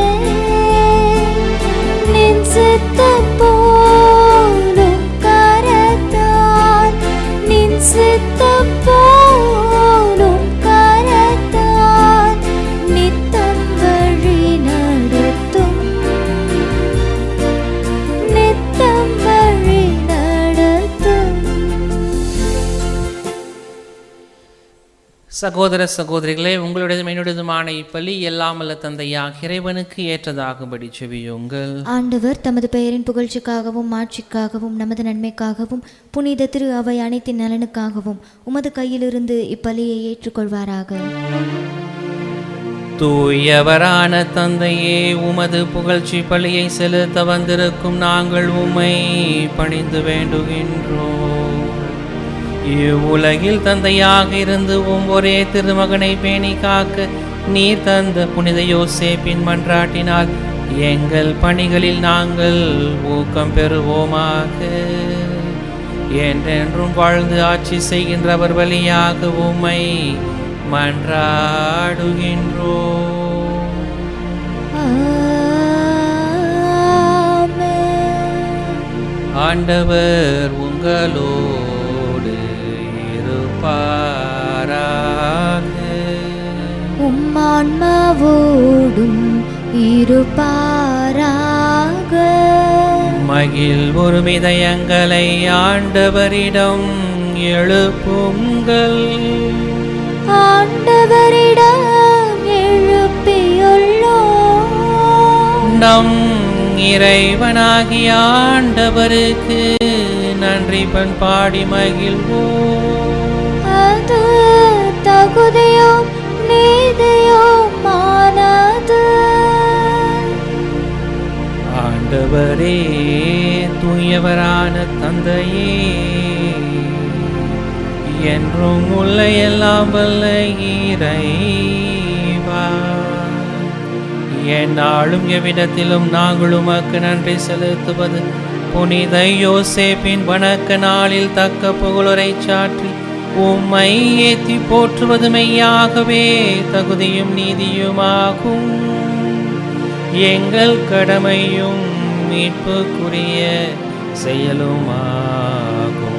நின் சித்தம் போலும் கரத்தால் நின் சித்தம் போலும் கரத்தால் நித்தம் வழி நடத்தும் நித்தம் வழி நடத்தும் சகோதர சகோதரிகளே உங்களுடையதும் என்னுடையதுமான இப்பலி எல்லாம் அல்ல தந்தையாக இறைவனுக்கு ஏற்றதாகும்படி செவியுங்கள் ஆண்டவர் தமது பெயரின் புகழ்ச்சிக்காகவும் மாட்சிக்காகவும் நமது நன்மைக்காகவும் புனித திரு அவை அனைத்தின் நலனுக்காகவும் உமது கையிலிருந்து இப்பலியை ஏற்றுக்கொள்வாராக தூயவரான தந்தையே உமது புகழ்ச்சி பலியை செலுத்த வந்திருக்கும் நாங்கள் உம்மை பணிந்து வேண்டுகின்றோம் இவ்வுலகில் தந்தையாக இருந்து உம் ஒரே திருமகனை பேணி காக்க நீர் தந்த புனித யோசேப்பின் மன்றாட்டினால் எங்கள் பணிகளில் நாங்கள் ஊக்கம் பெறுவோமாக என்றென்றும் வாழ்ந்து ஆட்சி செய்கின்றவர் வழியாக உம்மை மன்றாடுகின்றோம் ஆமென். ஆண்டவர் உங்களோடு இருப்பாராக உம்மான்மாவோடும் இருப்பாராக மகிழ் ஒரு மிதயங்களை ஆண்டவரிடம் எழுப்புங்கள் ஆண்டவரிடம் எழுப்பியுள்ளோம் நம் இறைவனாகிய ஆண்டவருக்கு நன்றி பண்பாடி மகிழ்வோம் அது தகுதியும் நீதியுமானது ஆண்டவரே தூயவரான தந்தையே என்றும் உள்ள எல்லாம் வல்ல இறைவா எந்நாளும் எவ்விடத்திலும் நாங்கள் உமக்கு நன்றி செலுத்துவது புனித யோசேப்பின் வணக்க நாளில் தக்க புகழுரை சாற்றி உம்மை ஏத்தி போற்றுவது மெய்யாகவே தகுதியும் நீதியுமாகும் எங்கள் கடமையும் மீட்புக்குரிய செயலுமாகும்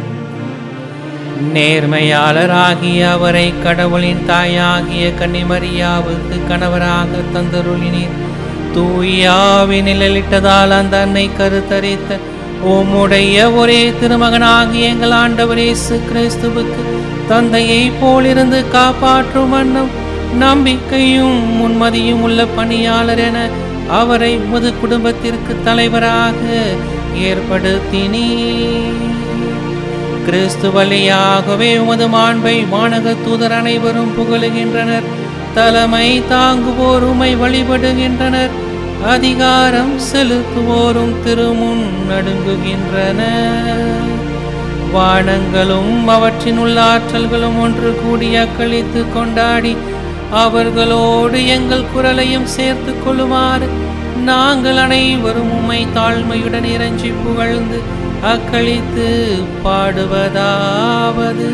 நேர்மையாளராகிய அவரை கடவுளின் தாயாகிய கன்னிமரியாவுக்கு கணவராக தந்தருளினீர் தூயாவி நிழலிட்டதால் அந்த அன்னை கருத்தரித்த உம்முடைய ஒரே திருமகனாகிய எங்கள் ஆண்டவர் இயேசு கிறிஸ்துவுக்கு தந்தையை போலிருந்து காப்பாற்றும் வண்ணம் நம்பிக்கையும் முன்மதியும் உள்ள பணியாளர் என அவரை உமது குடும்பத்திற்கு தலைவராக ஏற்படுத்தினீர் கிறிஸ்து வழியாகவே உமது மாண்பை வானக தூதர் அனைவரும் புகழுகின்றனர் தலைமை தாங்குவோர் உமை வழிபடுகின்றனர் அதிகாரம் செலுத்துவோரும் திருமுன் நடுங்குகின்றனர் வானங்களும் அவற்றின் உள்ள ஆற்றல்களும் ஒன்று கூடி அக்களித்து கொண்டாடி அவர்களோடு எங்கள் குரலையும் சேர்த்து கொள்ளுமாறு நாங்கள் அனைவரும் உம்மை தாழ்மையுடன் இறைஞ்சி புகழ்ந்து அக்களித்து பாடுவதாவது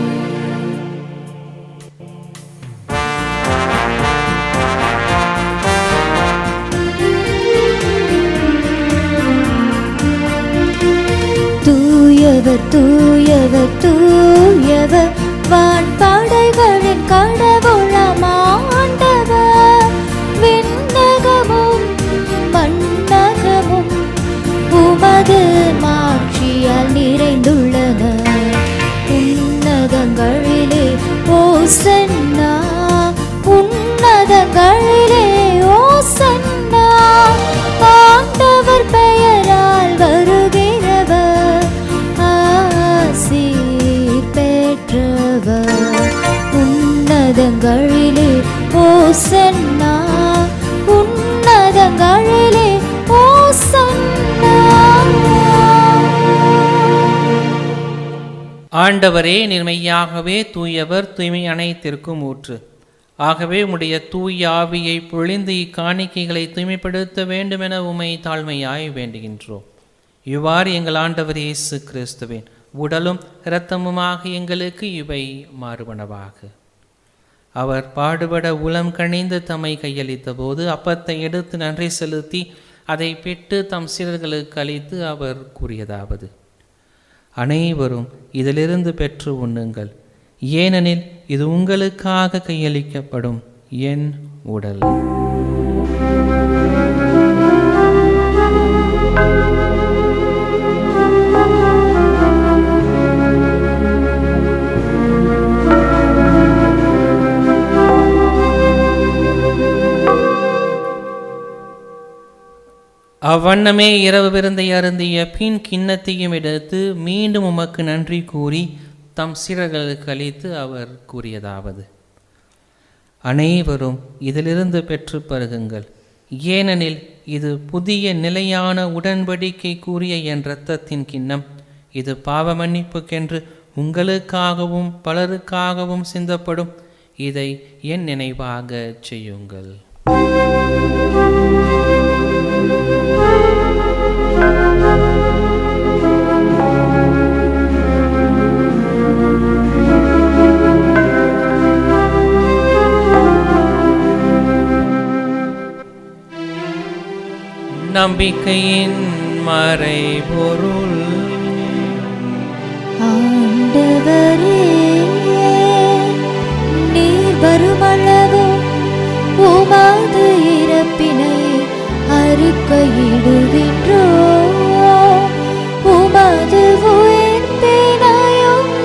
தூயவர் தூயவர் தூயவர் வான்படைகளின் கடவுளமாண்டவர் விண்ணகமும் மண்ணகமும் உமது மாட்சியால் நிறைந்துள்ளன உன்னதங்களிலே ஓசன்னா உன்னதங்களிலே ஓசன்னா ஆண்டவர் பெயரால் வருகிறவர் ஆசி பெற்றவர் உன்னதங்களிலே ஓசன்னா உன்னதங்களிலே ஓசன்னா ஆண்டவரே நிர்மையாகவே தூயவர் தூய்மை அனைத்திற்கும் ஊற்று ஆகவே உம்முடைய தூய ஆவியை பொழிந்து இக்காணிக்கைகளை தூய்மைப்படுத்த வேண்டுமென உமை தாழ்மையாய் வேண்டுகின்றோம் இவ்வாறு எங்கள் ஆண்டவர் இயேசு கிறிஸ்துவின் உடலும் இரத்தமுமாக எங்களுக்கு இவை மாறுபனவாக அவர் பாடுபட உளம் கணிந்து தம்மை கையளித்த போது அப்பத்தை எடுத்து நன்றி செலுத்தி அதை பெற்று தம் சீடர்களுக்கு அளித்து அவர் கூறியதாவது அனைவரும் இதிலிருந்து பெற்று உண்ணுங்கள் ஏனெனில் இது உங்களுக்காக கையளிக்கப்படும் என் உடல் அவ்வண்ணமே இரவு விருந்தை அருந்திய பின் கிண்ணத்தையும் எடுத்து மீண்டும் உமக்கு நன்றி கூறி தம் சீடர்களுக்கு அளித்து அவர் கூறியதாவது அனைவரும் இதிலிருந்து பெற்று பருகுங்கள் ஏனெனில் இது புதிய நிலையான உடன்படிக்கை கூறிய என் இரத்தத்தின் கிண்ணம் இது பாவ மன்னிப்புக்கென்று உங்களுக்காகவும் பலருக்காகவும் சிந்தப்படும் இதை என் நினைவாக செய்யுங்கள் நம்பிக்கையின் மறைபொருள் ஆண்டவரே நீர் வருமளவும் உமது இறப்பினை அறிக்கையிடுகின்றோ உமது உயிர்ப்பினையும்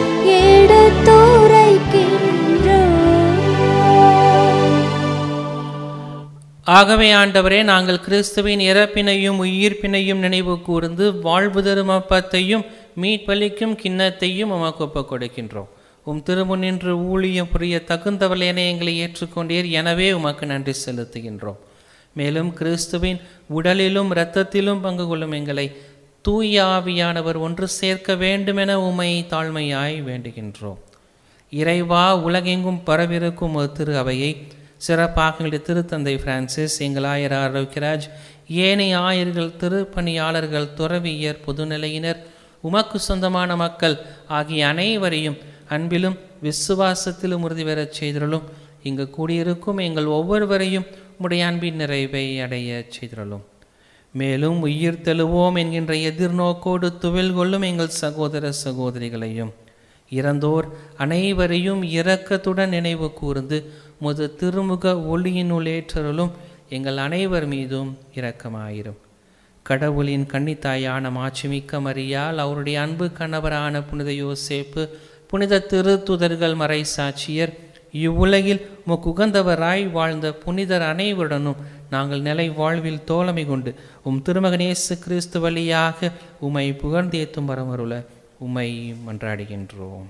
எடுத்துரைக்கின்றோ ஆகவே ஆண்டவரே நாங்கள் கிறிஸ்துவின் இறப்பினையும் உயிர்ப்பினையும் நினைவு கூர்ந்து வாழ்வு தரும் அப்பத்தையும் மீட்பளிக்கும் கிண்ணத்தையும் உமக்கு ஒப்புக் கொடுக்கின்றோம் உம் திருமுன்னின்று ஊழியம் புரிய தகுந்தவள் என எங்களை ஏற்றுக்கொண்டீர் எனவே உமக்கு நன்றி செலுத்துகின்றோம் மேலும் கிறிஸ்துவின் உடலிலும் இரத்தத்திலும் பங்கு கொள்ளும் எங்களை தூய ஆவியானவர் ஒன்று சேர்க்க வேண்டுமென உமை தாழ்மையாய் வேண்டுகின்றோம் இறைவா உலகெங்கும் பரவிருக்கும் ஒரு திரு அவையை சிறப்பாக எங்களுடைய திருத்தந்தை பிரான்சிஸ் எங்கள் ஆயர் ஆரோக்கியராஜ் ஏனைய ஆயர்கள் திருப்பணியாளர்கள் துறவியர் பொதுநிலையினர் உமக்கு சொந்தமான மக்கள் ஆகிய அனைவரையும் அன்பிலும் விசுவாசத்திலும் உறுதி பெறச் செய்திருளும் இங்கு கூடியிருக்கும் எங்கள் ஒவ்வொருவரையும் உடைய அன்பின் நிறைவை அடைய செய்திருளும் மேலும் உயிர் தெழுவோம் என்கின்ற எதிர்நோக்கோடு துவில் கொள்ளும் எங்கள் சகோதர சகோதரிகளையும் இறந்தோர் அனைவரையும் இரக்கத்துடன் நினைவு கூர்ந்து முது திருமுக ஒளியினுள் ஏற்றருளும் எங்கள் அனைவர் மீதும் இரக்கமாயிரும் கடவுளின் கன்னித்தாயான மாட்சிமிக்க மரியால் அவருடைய அன்பு கணவரான புனித யோசேப்பு புனித திருத்துதர்கள் மறை சாட்சியர் இவ்வுலகில் முக்குகந்தவராய் வாழ்ந்த புனிதர் அனைவருடனும் நாங்கள் நிலை வாழ்வில் தோழமை கொண்டு உம் திருமகனேசு கிறிஸ்து வழியாக உம்மை புகழ்ந்தேத்தும் வரமருள உம்மை மன்றாடுகின்றோம்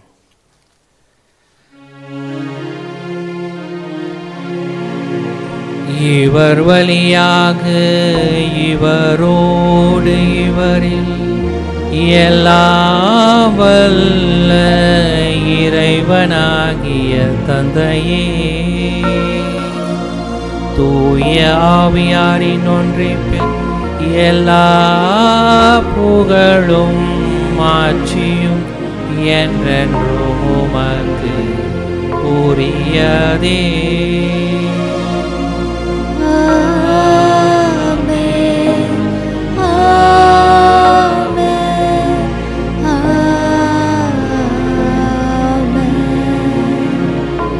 இவர் வழியாக இவரோடு இவரில் எல்லாம் வல்ல இறைவனாகிய தந்தையே தூய ஆவியாரின் ஒன்றிப்பில் எல்லா புகழும் மாட்சியும் என்றென்றும் உமக்கு உரியதே ஆமென் ஆமென் ஆமென்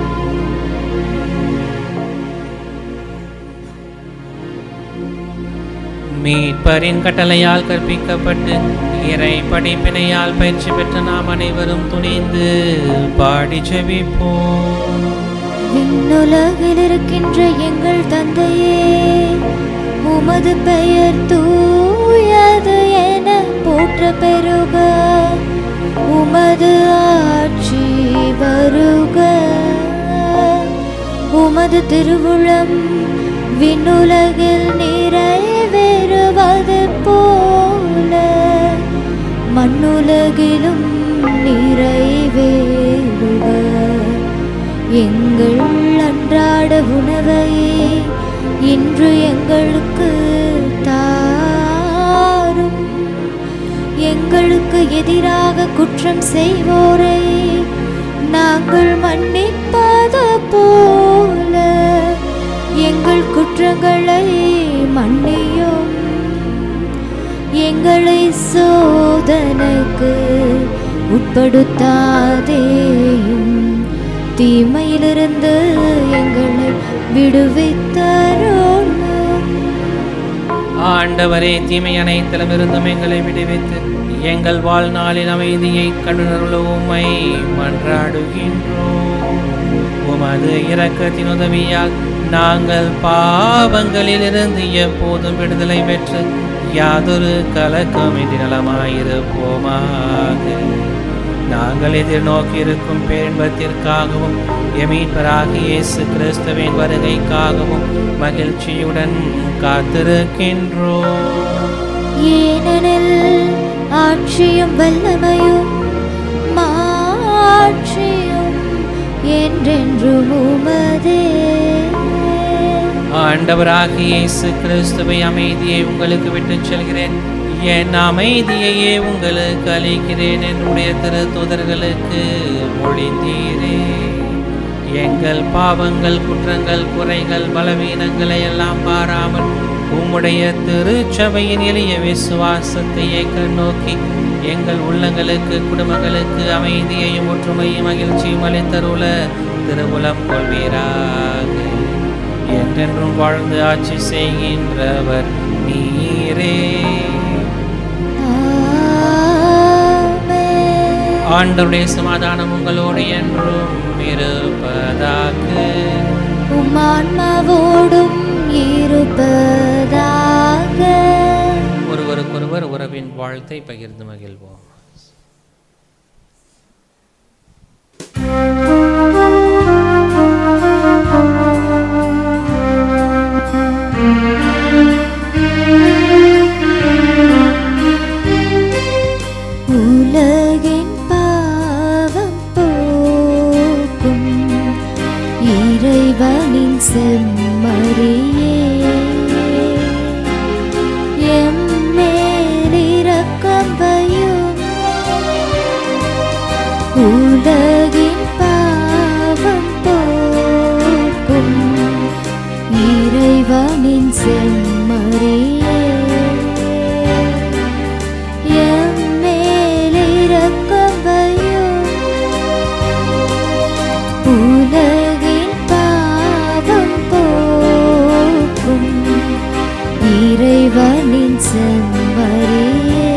மீட்பரின் கட்டளையால் கற்பிக்கப்பட்டு இறை படிப்பினையால் பயிற்சி பெற்ற நாம் அனைவரும் துணிந்து பாடி செவிப்போம் விண்ணுலகில் இருக்கின்ற எங்கள் தந்தையே உமது பெயர் தூயது என போற்ற பெருக உமது ஆட்சி வருக உமது திருவுளம் விண்ணுலகில் நிறைவேறுவது போல மண்ணுலகிலும் நிறைவேறுக எங்கள் அன்றாட உணவை இன்று எங்களுக்கு தாரும் எங்களுக்கு எதிராக குற்றம் செய்வோரை நாங்கள் மன்னிப்பது போல எங்கள் குற்றங்களை மன்னியும் எங்களை சோதனைக்கு உட்படுத்தாதேயும் தீமையிலிருந்து எங்களை விடுவித்தருளும் ஆண்டவரே தீமை அனைத்திலும் இருந்தும் எங்களை விடுவித்து எங்கள் வாழ்நாளில் அமைதியை கண்டுணர்வுள்ள உம்மை மன்றாடுகின்றோம் உமது இரக்கத்தின் உதவியால் நாங்கள் பாவங்களிலிருந்து எப்போதும் விடுதலை பெற்று யாதொரு கலக்கமின்றி நலமாயிருப்போமாக நாங்கள் எதிர்நோக்கி இருக்கும் பேரின்பத்திற்காகவும் எமீட்பராகி இயேசு கிறிஸ்துவின் வருகைக்காகவும் மகிழ்ச்சியுடன் காத்திருக்கின்றோம் ஏனெனில் ஆட்சியும் வல்லமையும் மாட்சியும் என்றென்றும் உமதே ஆண்டவராகி இயேசு கிறிஸ்துவை அமைதியை உங்களுக்கு விட்டுச் செல்கிறேன் என் அமைதியையே உங்களுக்கு அளிக்கிறேன் என்னுடைய திரு தூதர்களுக்கு மொழிந்தீரே எங்கள் பாவங்கள் குற்றங்கள் குறைகள் பலவீனங்களை எல்லாம் பாராமல் உம்முடைய திருச்சபையின் எளிய விசுவாசத்தையே கண்ணோக்கி எங்கள் உள்ளங்களுக்கு குடும்பங்களுக்கு அமைதியையும் ஒற்றுமையும் மகிழ்ச்சியும் அளித்தருள திருவுலம் கொள்வீராக என்றென்றும் வாழ்ந்து ஆட்சி செய்கின்றவர் நீரே ஆமென். ஆண்டவருடைய சமாதானம் உங்களோடு என்றும் இருப்பதாக உம் ஆன்மாவோடும் இருப்பதாக ஒருவருக்கொருவர் உறவின் வாழ்த்தை பகிர்ந்து மகிழ்வோம் உலகின் பாவம் போக்கும் இறைவனின் செ செம்மறியே எம்மேலிரக்கம் வையும் உலகின் பாவம் போக்கும் இறைவனின் செம்மறியே எம்மேலிரக்கம் வையும் உலகின் பாவம் போக்கும் இறைவனின் செம்மறியே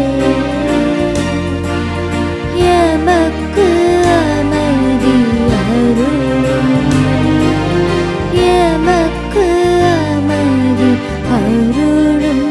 எமக்கு அமைதி அருளும் எமக்கு அமைதி அருளும்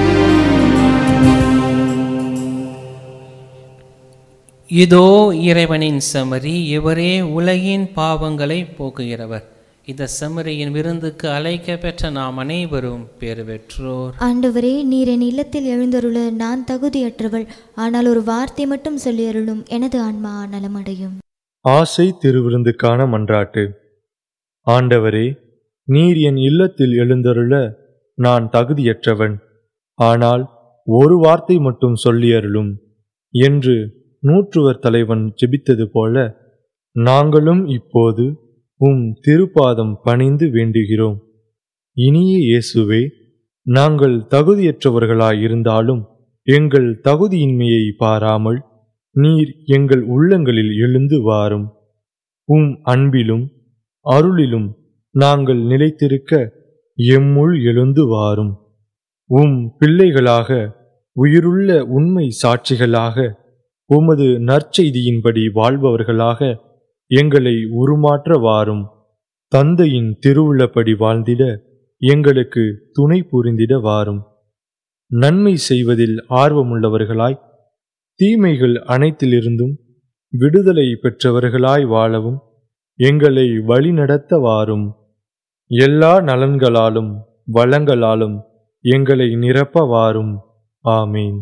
இதோ இறைவனின் செமரி இவரே உலகின் பாவங்களை போக்குகிறவர் இந்த செமரியின் விருந்துக்கு அழைக்க பெற்ற நாம் அனைவரும் பேறு பெற்றோர் ஆண்டவரே நீர் என் இல்லத்தில் எழுந்தருள நான் தகுதியற்றவள் ஆனால் ஒரு வார்த்தை மட்டும் சொல்லி அருளும் எனது ஆன்மா நலமடையும் ஆசை திருவிருந்துக்கான மன்றாட்டு ஆண்டவரே நீர் என் இல்லத்தில் எழுந்தருள நான் தகுதியற்றவன் ஆனால் ஒரு வார்த்தை மட்டும் சொல்லி அருளும் என்று நூற்றுவர் தலைவன் ஜெபித்தது போல நாங்களும் இப்போது உம் திருப்பாதம் பணிந்து வேண்டுகிறோம் இனிய இயேசுவே நாங்கள் தகுதியற்றவர்களாயிருந்தாலும் எங்கள் தகுதியின்மையை பாராமல் நீர் எங்கள் உள்ளங்களில் எழுந்து வாரும் உம் அன்பிலும் அருளிலும் நாங்கள் நிலைத்திருக்க எம்முள் எழுந்து வாரும் உம் பிள்ளைகளாக உயிருள்ள உண்மை சாட்சிகளாக உமது நற்செய்தியின்படி வாழ்பவர்களாக எங்களை உருமாற்ற வாரும் தந்தையின் திருவுள்ளப்படி வாழ்ந்திட எங்களுக்கு துணை புரிந்திட வாரும் நன்மை செய்வதில் ஆர்வமுள்ளவர்களாய் தீமைகள் அனைத்திலிருந்தும் விடுதலை பெற்றவர்களாய் வாழவும் எங்களை வழிநடத்த வாரும் எல்லா நலன்களாலும் வளங்களாலும் எங்களை நிரப்ப வாரும் ஆமீன்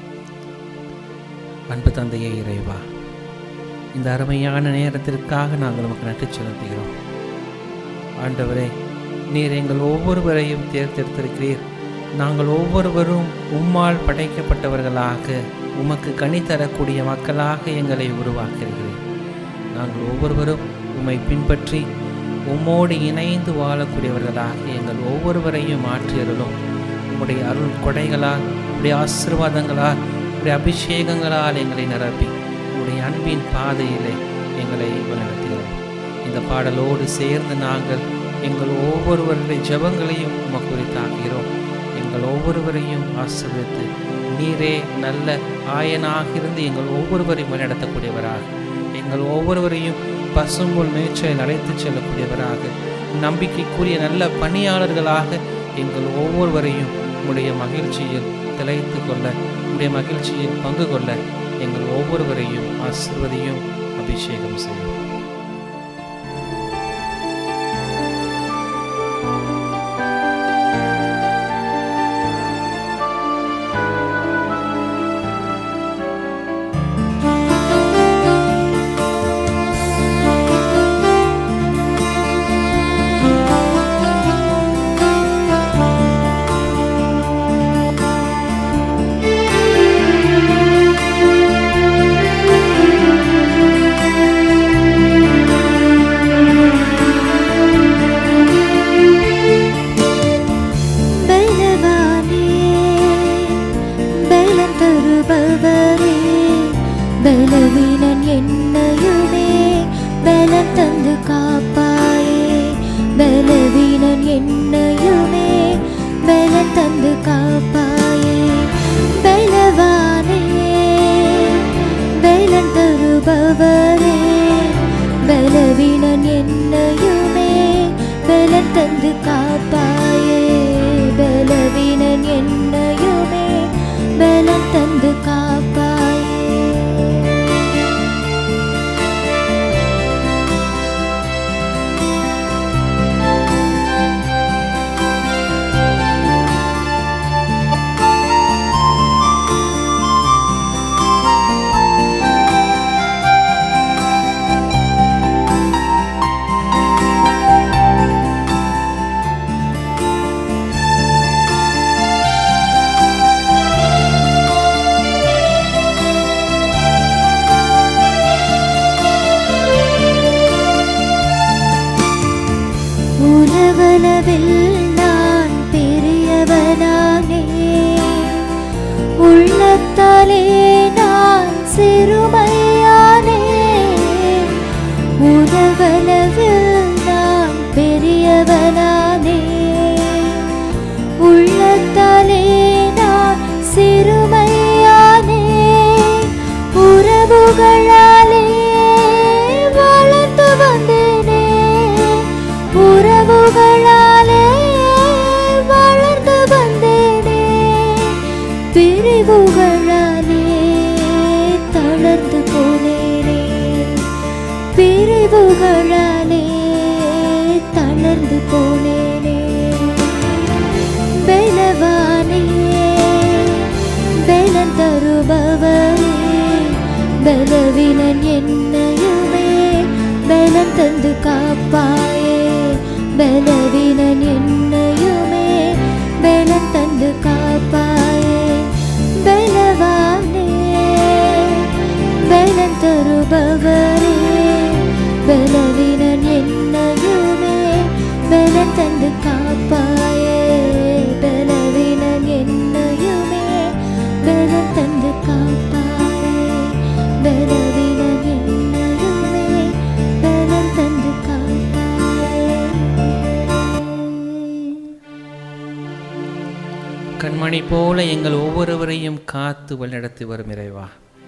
அன்பு தந்தையே இறைவா இந்த அருமையான நேரத்திற்காக நாங்கள் நமக்கு நன்றி செலுத்துகிறோம் ஆண்டவரே நீர் எங்கள் ஒவ்வொருவரையும் தேர்ந்தெடுத்திருக்கிறீர் நாங்கள் ஒவ்வொருவரும் உம்மால் படைக்கப்பட்டவர்களாக உமக்கு கனி தரக்கூடிய மக்களாக எங்களை உருவாக்குகிறீர் நாங்கள் ஒவ்வொருவரும் உம்மை பின்பற்றி உம்மோடு இணைந்து வாழக்கூடியவர்களாக எங்கள் ஒவ்வொருவரையும் மாற்றியருளும் உம்முடைய அருள் கொடைகளால் உடைய ஆசீர்வாதங்களால் உடைய அபிஷேகங்களால் எங்களை நிரப்பி உடைய அன்பின் பாதையிலே எங்களை வழிநடத்துகிறோம் இந்த பாடலோடு சேர்ந்து நாங்கள் எங்கள் ஒவ்வொருவருடைய ஜெபங்களையும் உமக்கு குறித்தாக்குகிறோம் எங்கள் ஒவ்வொருவரையும் ஆசீர்வதித்து நீரே நல்ல ஆயனாக இருந்து எங்கள் ஒவ்வொருவரையும் வழிநடத்தக்கூடியவராக எங்கள் ஒவ்வொருவரையும் பசும்புல் மேய்ச்சலில் அழைத்துச் செல்லக்கூடியவராக நம்பிக்கைக்குரிய நல்ல பணியாளர்களாக எங்கள் ஒவ்வொருவரையும் உடைய மகிழ்ச்சியில் திளைத்து கொள்ள உடைய மகிழ்ச்சியில் பங்கு கொள்ள எங்கள் ஒவ்வொருவரையும் ஆசிர்வதியும் அபிஷேகம் செய்யும் பலவானே பலம் தருபவரே பலவீனன் என்னையுமே பலம் தந்து காப்பாயே பலவீனன் என்னையுமே பலம் தந்து காப்பாயே பலவானே பலம் தருபவரே பலவீனன் என்னையுமே பலம் தந்து காப்பாயே பலவீனன் என்னையுமே பலம் தந்து காப்பாயே உள்ளத்தாலே நான் சிறுமையானே உதவளவில் நான் பெரியவனானே உள்ளத்தாலே நான் சிறுமையானே உறவுகளாலே வளர்ந்து வந்தேனே உறவுகளாலே வளர்ந்து வந்தேனே பிரிவுகளாலே தளர்ந்து போனேனே பிரிவுகளாலே தளர்ந்து போனேனே பலவானே பலன் தருபவரே பலவீனன் என்னையுமே பலன் தந்து காப்பாயே பலவீனன் என்னையுமே பலன் தந்து காப்பாயே பலவானே பலன் தருபவரே பலவீனன் என்னையுமே பலன் தந்து காப்பாயே பலவீனன் என்னையுமே பலன் தந்து காப்பாயே பலவீனன் என்னையுமே பலன் தந்து காப்பாயே கண்மணி போல எங்கள் ஒவ்வொருவரையும் காத்து வழிநடத்தி வரும் இறைவா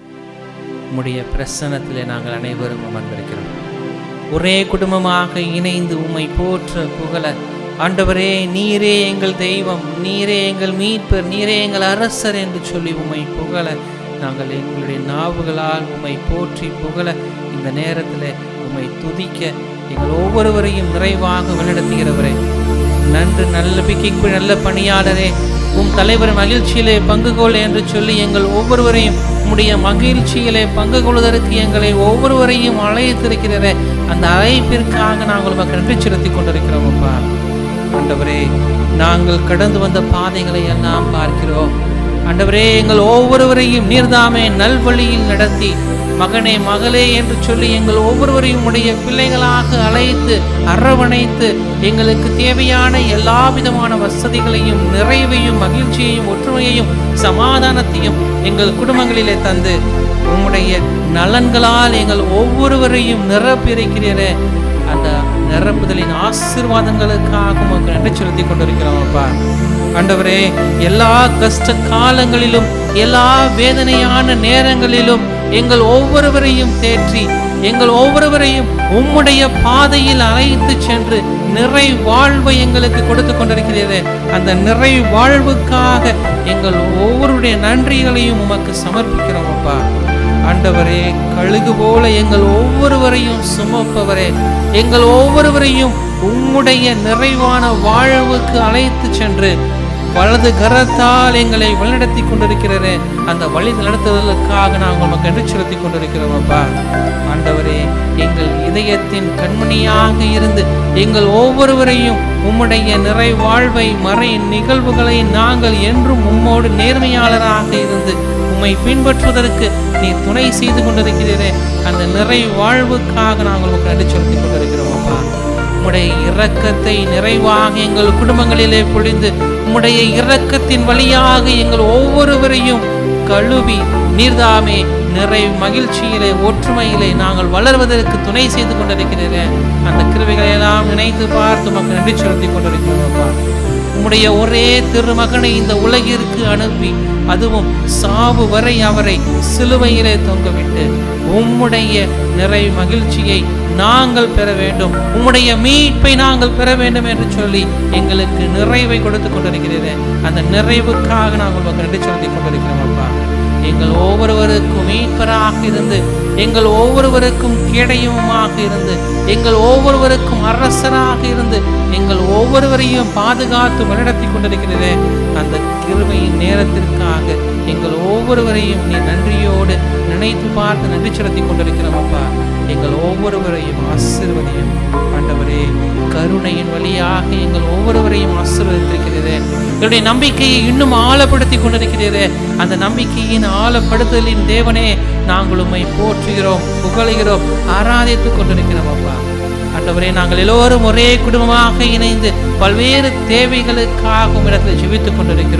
உம்முடைய பிரசன்னத்திலே நாங்கள் அனைவரும் அமர்ந்திருக்கிறோம் ஒரே குடும்பமாக இணைந்து உம்மை போற்ற புகழ ஆண்டவரே நீரே எங்கள் தெய்வம் நீரே எங்கள் மீட்பர் நீரே எங்கள் அரசர் என்று சொல்லி உம்மை புகழ நாங்கள் எங்களுடைய நாவுகளால் உம்மை போற்றி புகழ இந்த நேரத்தில் உம்மை துதிக்க எங்கள் ஒவ்வொருவரையும் நிறைவாக வழிநடத்துகிறவரே நன்று நல்ல பிக்கைக்கு நல்ல பணியாளரே உம் தலைவர் மகிழ்ச்சியிலே பங்கு கொள் என்று சொல்லி எங்கள் ஒவ்வொருவரையும் உம்முடைய மகிழ்ச்சியிலே பங்கு கொள்வதற்கு எங்களை ஒவ்வொருவரையும் அழைத்திருக்கிறதே அந்த அழைப்பிற்காக நாங்கள் உமக்கு நன்றி செலுத்திக் கொண்டிருக்கிறோம் அப்பா ஆண்டவரே நாங்கள் கடந்து வந்த பாதைகளை எல்லாம் பார்க்கிறோம் ஆண்டவரே எங்கள் ஒவ்வொருவரையும் நீர்தாமே நல்வழியில் நடத்தி மகனே மகளே என்று சொல்லி எங்கள் ஒவ்வொருவரையும் உடைய பிள்ளைகளாக அழைத்து அரவணைத்து எங்களுக்கு தேவையான எல்லா விதமான வசதிகளையும் நிறைவையும் மகிழ்ச்சியையும் ஒற்றுமையையும் சமாதானத்தையும் எங்கள் குடும்பங்களிலே தந்து உம்முடைய நலன்களால் எங்கள் ஒவ்வொருவரையும் நிரப்பியிருக்கிறீரே அந்த நிரப்புதலின் ஆசீர்வாதங்களுக்காக உமக்கு நன்றி செலுத்தி கொண்டிருக்கிறோம் அப்பா ஆண்டவரே எல்லா கஷ்ட காலங்களிலும் எல்லா வேதனையான நேரங்களிலும் எங்கள் ஒவ்வொருவரையும் தேற்றி எங்கள் ஒவ்வொருவரையும் உம்முடைய பாதையில் அழைத்து சென்று நிறை வாழ்வை எங்களுக்கு கொடுத்து கொண்டிருக்கிறீரே அந்த நிறை வாழ்வுக்காக எங்கள் ஒவ்வொருடைய நன்றிகளையும் உமக்கு சமர்ப்பிக்கிறோம் அப்பா ஆண்டவரே கழுகு போல எங்கள் ஒவ்வொருவரையும் சுமப்பவரே எங்கள் ஒவ்வொருவரையும் உம்முடைய நிறைவான வாழ்வுக்கு அழைத்து சென்று வலது கரத்தால் எங்களை வழிநடத்தி கொண்டிருக்கிறதே அந்த வழி நடத்துதலுக்காக நாங்கள் உமக்கு நன்றி செலுத்தி கொண்டிருக்கிறோம் அப்பா ஆண்டவரே எங்கள் இதயத்தின் கண்மணியாக இருந்து எங்கள் ஒவ்வொருவரையும் உம்முடைய நிறை வாழ்வை மறை நிகழ்வுகளை நாங்கள் என்றும் உம்மோடு நேர்மையாளராக இருந்து உம்மை பின்பற்றுவதற்கு நீ துணை செய்து கொண்டிருக்கிறீரே அந்த நிறை வாழ்வுக்காக நாங்கள் உமக்கு நன்றி செலுத்தி கொண்டிருக்கிறோம் அப்பா உம்முடைய இரக்கத்தை நிறைவாக எங்கள் குடும்பங்களிலே பொழிந்து உம்முடைய இரக்கத்தின் வழியாக எங்கள் ஒவ்வொருவரையும் கழுவி நீர்தாமே நிறை மகிழ்ச்சியிலே ஒற்றுமையிலே நாங்கள் வளர்வதற்கு துணை செய்து கொண்டிருக்கிறீரே அந்த கிருவைகளை எல்லாம் நினைத்து பார்த்து மக்கள் நன்றி செலுத்தி கொண்டிருக்கிறோம் அப்பா உம்முடைய ஒரே திருமகனை இந்த உலகிற்கு அனுப்பி அதுவும் சாவு வரை அவரை சிலுவையிலே தொங்கவிட்டு உம்முடைய நிறை மகிழ்ச்சியை நாங்கள் பெற வேண்டும் உம்முடைய மீட்பை நாங்கள் பெற வேண்டும் என்று சொல்லி எங்களுக்கு நிறைவை கொடுத்து கொண்டிருக்கிறீரே அந்த நிறைவுக்காக நாங்கள் உமக்கு நன்றி செலுத்திக் கொண்டிருக்கிறோம் அப்பா எங்கள் ஒவ்வொருவருக்கும் மீட்பராக இருந்து எங்கள் ஒவ்வொருவருக்கும் கேடயமுமாக இருந்து எங்கள் ஒவ்வொருவருக்கும் அரசராக இருந்து எங்கள் ஒவ்வொருவரையும் பாதுகாத்து வழிநடத்தி கொண்டிருக்கிறதே அந்த கிருபையின் நேரத்திற்காக எங்கள் ஒவ்வொருவரையும் நீ நன்றியோடு நினைத்து பார்த்து நன்றி செலுத்திக் கொண்டிருக்கிறோம் அப்பா எங்கள் ஒவ்வொருவரையும் ஆசீர்வதியும் ஆண்டவரே கருணையின் வழியாக எங்கள் ஒவ்வொருவரையும் ஆசீர்வதித்திருக்கிறதே எங்களுடைய நம்பிக்கையை இன்னும் ஆழப்படுத்தி கொண்டிருக்கிறதே அந்த நம்பிக்கையின் ஆழப்படுத்தலின் தேவனே நாங்கள் உம்மை போற்றுகிறோம் புகழுகிறோம் ஆராதித்துக் கொண்டிருக்கிறோம் அப்பா ஆண்டவரே நாங்கள் எல்லோரும் ஒரே குடும்பமாக இணைந்து பல்வேறு தேவைகளுக்காக உம்மிடத்தில் ஜெபித்துக் கொண்டிருக்கிறோம்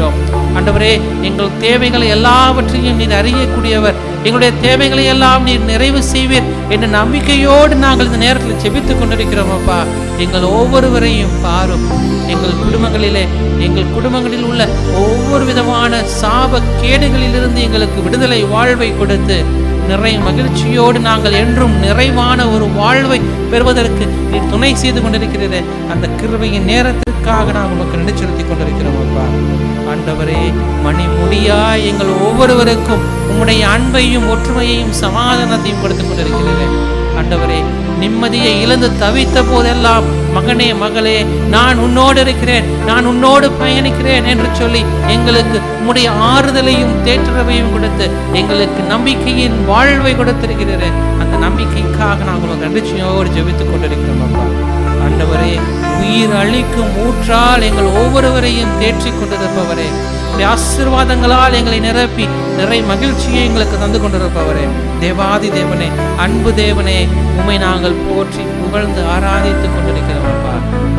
ஆண்டவரே எங்கள் தேவைகளை எல்லாவற்றையும் நீர் அறியக்கூடியவர் எங்களுடைய தேவைகளை எல்லாம் நீர் நிறைவு செய்வீர் என்ற நம்பிக்கையோடு நாங்கள் இந்த நேரத்தில் செபித்துக் கொண்டிருக்கிறோம் அப்பா எங்கள் ஒவ்வொருவரையும் பாரும் எங்கள் குடும்பங்களிலே எங்கள் குடும்பங்களில் உள்ள ஒவ்வொரு விதமான சாப கேடுகளிலிருந்து எங்களுக்கு விடுதலை வாழ்வை கொடுத்து நிறை மகிழ்ச்சியோடு நாங்கள் என்றும் நிறைவான ஒரு வாழ்வை பெறுவதற்கு நீர் துணை செய்து கொண்டிருக்கிறீரே அந்த கிருபையின் நேரத்திற்காக நாங்கள் உமக்கு நன்றி செலுத்திக் கொண்டிருக்கிறோம் அப்பா ஆண்டவரே மணி முடியாய் எங்கள் ஒவ்வொருவருக்கும் உம்முடைய அன்பையும் ஒற்றுமையையும் சமாதானத்தையும் கொடுத்துக் கொண்டிருக்கிறீரே ஆண்டவரே நிம்மதியை இழந்து தவித்த போதெல்லாம் மகனே மகளே நான் உன்னோடு இருக்கிறேன் நான் உன்னோடு பயணிக்கிறேன் என்று சொல்லி எங்களுக்கு உம்முடைய ஆறுதலையும் தேற்றவையும் கொடுத்து எங்களுக்கு நம்பிக்கையின் வாழ்வை கொடுத்திருக்கிறீரே அந்த நம்பிக்கைக்காக நாங்கள் நன்றிச்சியோடு ஜெபித்துக் கொண்டிருக்கிறோம் அப்பா ஆண்டவரே உயிர் அளிக்கும் ஊற்றால் எங்கள் ஒவ்வொருவரையும் தேற்றிக் கொண்டிருப்பவரே உம்முடைய ஆசீர்வாதங்களால் எங்களை நிரப்பி நிறை மகிழ்ச்சியை எங்களுக்கு தந்து கொண்டிருப்பவரே தேவாதி தேவனே அன்பு தேவனே உம்மை நாங்கள் போற்றி புகழ்ந்து ஆராதித்துக் கொண்டிருக்கிறோம் அப்பா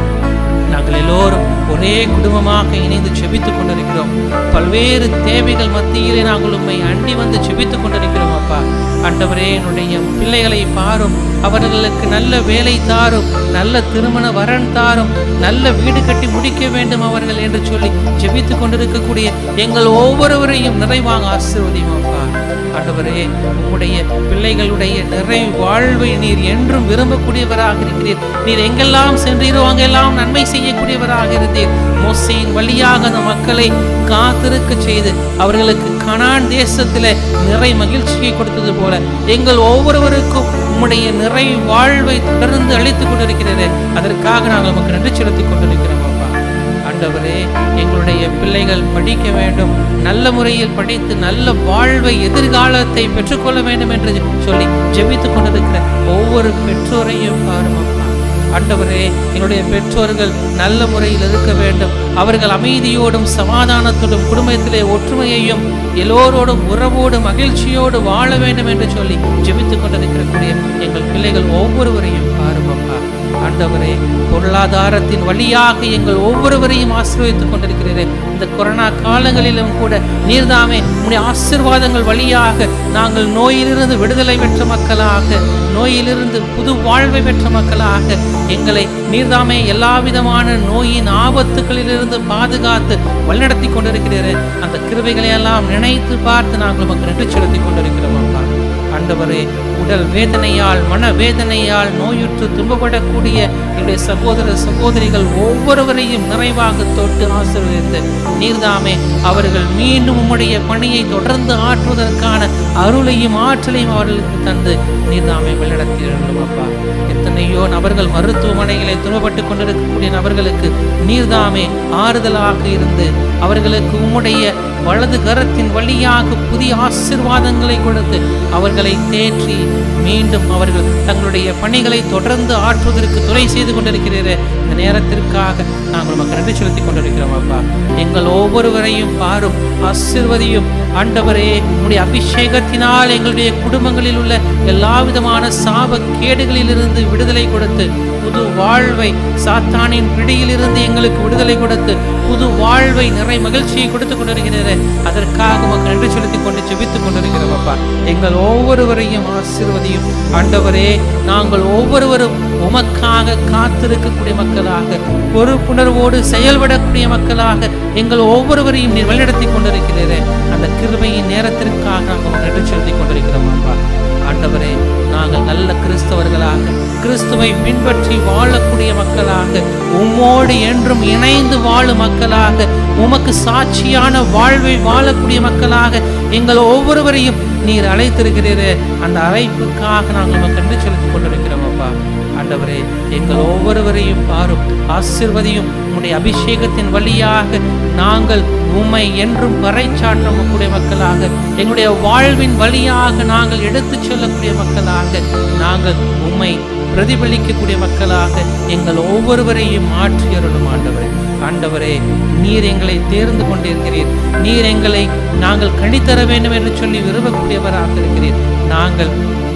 நாங்கள் எல்லோரும் ஒரே குடும்பமாக இணைந்து செபித்துக் கொண்டிருக்கிறோம் பல்வேறு தேவைகள் மத்தியிலே நாங்கள் உண்மை அண்டி வந்து செபித்துக் கொண்டிருக்கிறோம் அப்பா ஆண்டவரே என்னுடைய பிள்ளைகளை பாரும் அவர்களுக்கு நல்ல வேலை தாரும் நல்ல திருமண வரன் தாரும் நல்ல வீடு கட்டி முடிக்க வேண்டும் அவர்கள் என்று சொல்லி ஜெபித்துக் கொண்டிருக்கக்கூடிய எங்கள் ஒவ்வொருவரையும் நிறைவாக ஆசீர்வதியும் அப்பா ஆண்டவரே உம்முடைய பிள்ளைகளுடைய நிறை வாழ்வை நீர் என்றும் விரும்பக்கூடியவராக இருக்கிறீர் நீர் எங்கெல்லாம் சென்றீரோ அங்கெல்லாம் நன்மை செய்யக்கூடியவராக இருந்தீர் மோசையின் வழியாக அந்த மக்களை காத்திருக்க செய்து அவர்களுக்கு கனான் தேசத்திலே நிறை மகிழ்ச்சியை கொடுத்தது போல எங்கள் ஒவ்வொருவருக்கும் உம்முடைய நிறை வாழ்வை தொடர்ந்து அளித்துக் கொண்டிருக்கிறீரே அதற்காக நாங்கள் உமக்கு நன்றி செலுத்திக் கொண்டிருக்கிறோம் அப்பா ஆண்டவரே எங்களுடைய பிள்ளைகள் படிக்க வேண்டும் நல்ல முறையில் படித்து நல்ல வாழ்வை எதிர்காலத்தை பெற்றுக்கொள்ள வேண்டும் என்று சொல்லி ஜெபித்துக் கொண்டிருக்கிற ஒவ்வொரு பெற்றோரையும் பாரும் அப்பா ஆண்டவரே என்னுடைய பெற்றோர்கள் நல்ல முறையில் இருக்க வேண்டும் அவர்கள் அமைதியோடும் சமாதானத்தோடும் குடும்பத்திலே ஒற்றுமையையும் எல்லோரோடும் உறவோடு மகிழ்ச்சியோடு வாழ வேண்டும் என்று சொல்லி ஜெபித்துக் கொண்டிருக்கிறக்கூடிய எங்கள் பிள்ளைகள் ஒவ்வொருவரையும் பாரும் அப்பா ஆண்டவரே பொருளாதாரத்தின் வழியாக எங்கள் ஒவ்வொருவரையும் ஆசீர்வதித்துக் கொண்டிருக்கிறீரே இந்த கொரோனா காலங்களிலும் கூட நீர்தாமே உம்முடைய ஆசீர்வாதங்கள் வழியாக நாங்கள் நோயிலிருந்து விடுதலை பெற்ற மக்களாக நோயிலிருந்து புது வாழ்வை பெற்ற மக்களாக எங்களை நீர்தாமே எல்லா விதமான நோயின் ஆபத்துகளிலிருந்து பாதுகாத்து வழிநடத்தி கொண்டிருக்கிறீரே அந்த கிருபைகளை எல்லாம் நினைத்து பார்த்து நாங்கள் உமக்கு நன்றி செலுத்திக் கொண்டிருக்கிறோம் அப்பா ஆண்டவரே உடல் வேதனையால் மன வேதனையால் நோயுற்று துன்பப்படக்கூடிய என்னுடைய சகோதர சகோதரிகள் ஒவ்வொருவரையும் நிறைவாக தொட்டு ஆசீர்வதித்து நீர்தாமே அவர்கள் மீண்டும் உம்முடைய பணியை தொடர்ந்து ஆற்றுவதற்கான அருளையும் ஆற்றலையும் அவர்களுக்கு தந்து நீர்தாமே வழிநடத்தியிருந்தோம் அப்பா எத்தனையோ நபர்கள் மருத்துவமனைகளை துன்பப்பட்டு கொண்டிருக்கக்கூடிய நபர்களுக்கு நீர்தாமே ஆறுதலாக இருந்து அவர்களுக்கு உம்முடைய வலது கரத்தின் வழியாக புதிய ஆசீர்வாதங்களை கொடுத்து அவர்களை தேற்றி மீண்டும் அவர்கள் தங்களுடைய பணிகளை தொடர்ந்து ஆற்றுவதற்கு துணை செய்து கொண்டிருக்கிறீரே இந்த நேரத்திற்காக நாங்கள் உமக்கு நன்றி செலுத்திக் கொண்டிருக்கிறோம் அப்பா எங்கள் ஒவ்வொருவரையும் பாரும் ஆசிர்வதியும் ஆண்டவரே உம்முடைய அபிஷேகத்தினால் எங்களுடைய குடும்பங்களில் உள்ள எல்லா விதமான சாப கேடுகளிலிருந்து விடுதலை கொடுத்து புது வாழ்வை சாத்தானின் பிடியிலிருந்து எங்களுக்கு விடுதலை கொடுத்து புது வாழ்வை நிறை மகிழ்ச்சியை கொடுத்து கொண்டிருக்கிறது அதற்காக உமக்கு நன்றி செலுத்திக் கொண்டு செபித்துக் கொண்டிருக்கிறோம் அப்பா எங்கள் ஒவ்வொருவரையும் ஆசீர்வதியும் ஆண்டவரே நாங்கள் ஒவ்வொருவரும் உமக்காக காத்திருக்கக்கூடிய மக்களாக பொறுப்புணர்வோடு செயல்படக்கூடிய மக்களாக எங்கள் ஒவ்வொருவரையும் நீர் வழிநடத்தி கொண்டிருக்கிறீரே அந்த கிருபையின் நேரத்திற்காக நாங்கள் உமக்கு நன்றி செலுத்திக் கொண்டிருக்கிறோம் அப்பா ஆண்டவரே நாங்கள் நல்ல கிறிஸ்தவர்களாக கிறிஸ்துவை பின்பற்றி வாழக்கூடிய மக்களாக உம்மோடு என்றும் இணைந்து வாழும் மக்களாக உமக்கு சாட்சியான வாழ்வை வாழக்கூடிய மக்களாக எங்கள் ஒவ்வொருவரையும் நீர் அழைத்திருக்கிறீரே அந்த அழைப்புக்காக நாங்கள் உமக்கு நன்றி செலுத்திக் கொண்டிருக்கிறோம் அப்பா ஆண்டவரே எங்கள் ஒவ்வொருவரையும் பாரும் ஆசிர்வதியும் உம்முடைய அபிஷேகத்தின் வழியாக நாங்கள் உம்மை என்றும் பறைச்சாற்றக்கூடிய மக்களாக எங்களுடைய வாழ்வின் வழியாக நாங்கள் எடுத்துச் செல்லக்கூடிய மக்களாக நாங்கள் உம்மை பிரதிபலிக்கக்கூடிய மக்களாக எங்கள் ஒவ்வொருவரையும் மாற்றி அருளும் ஆண்டவரே ஆண்டவரே நீர் எங்களை தேர்ந்து கொண்டிருக்கிறீர் நீர் எங்களை நாங்கள் கணித்தர வேண்டும் என்று சொல்லி விரும்பக்கூடியவராக இருக்கிறீர் நாங்கள்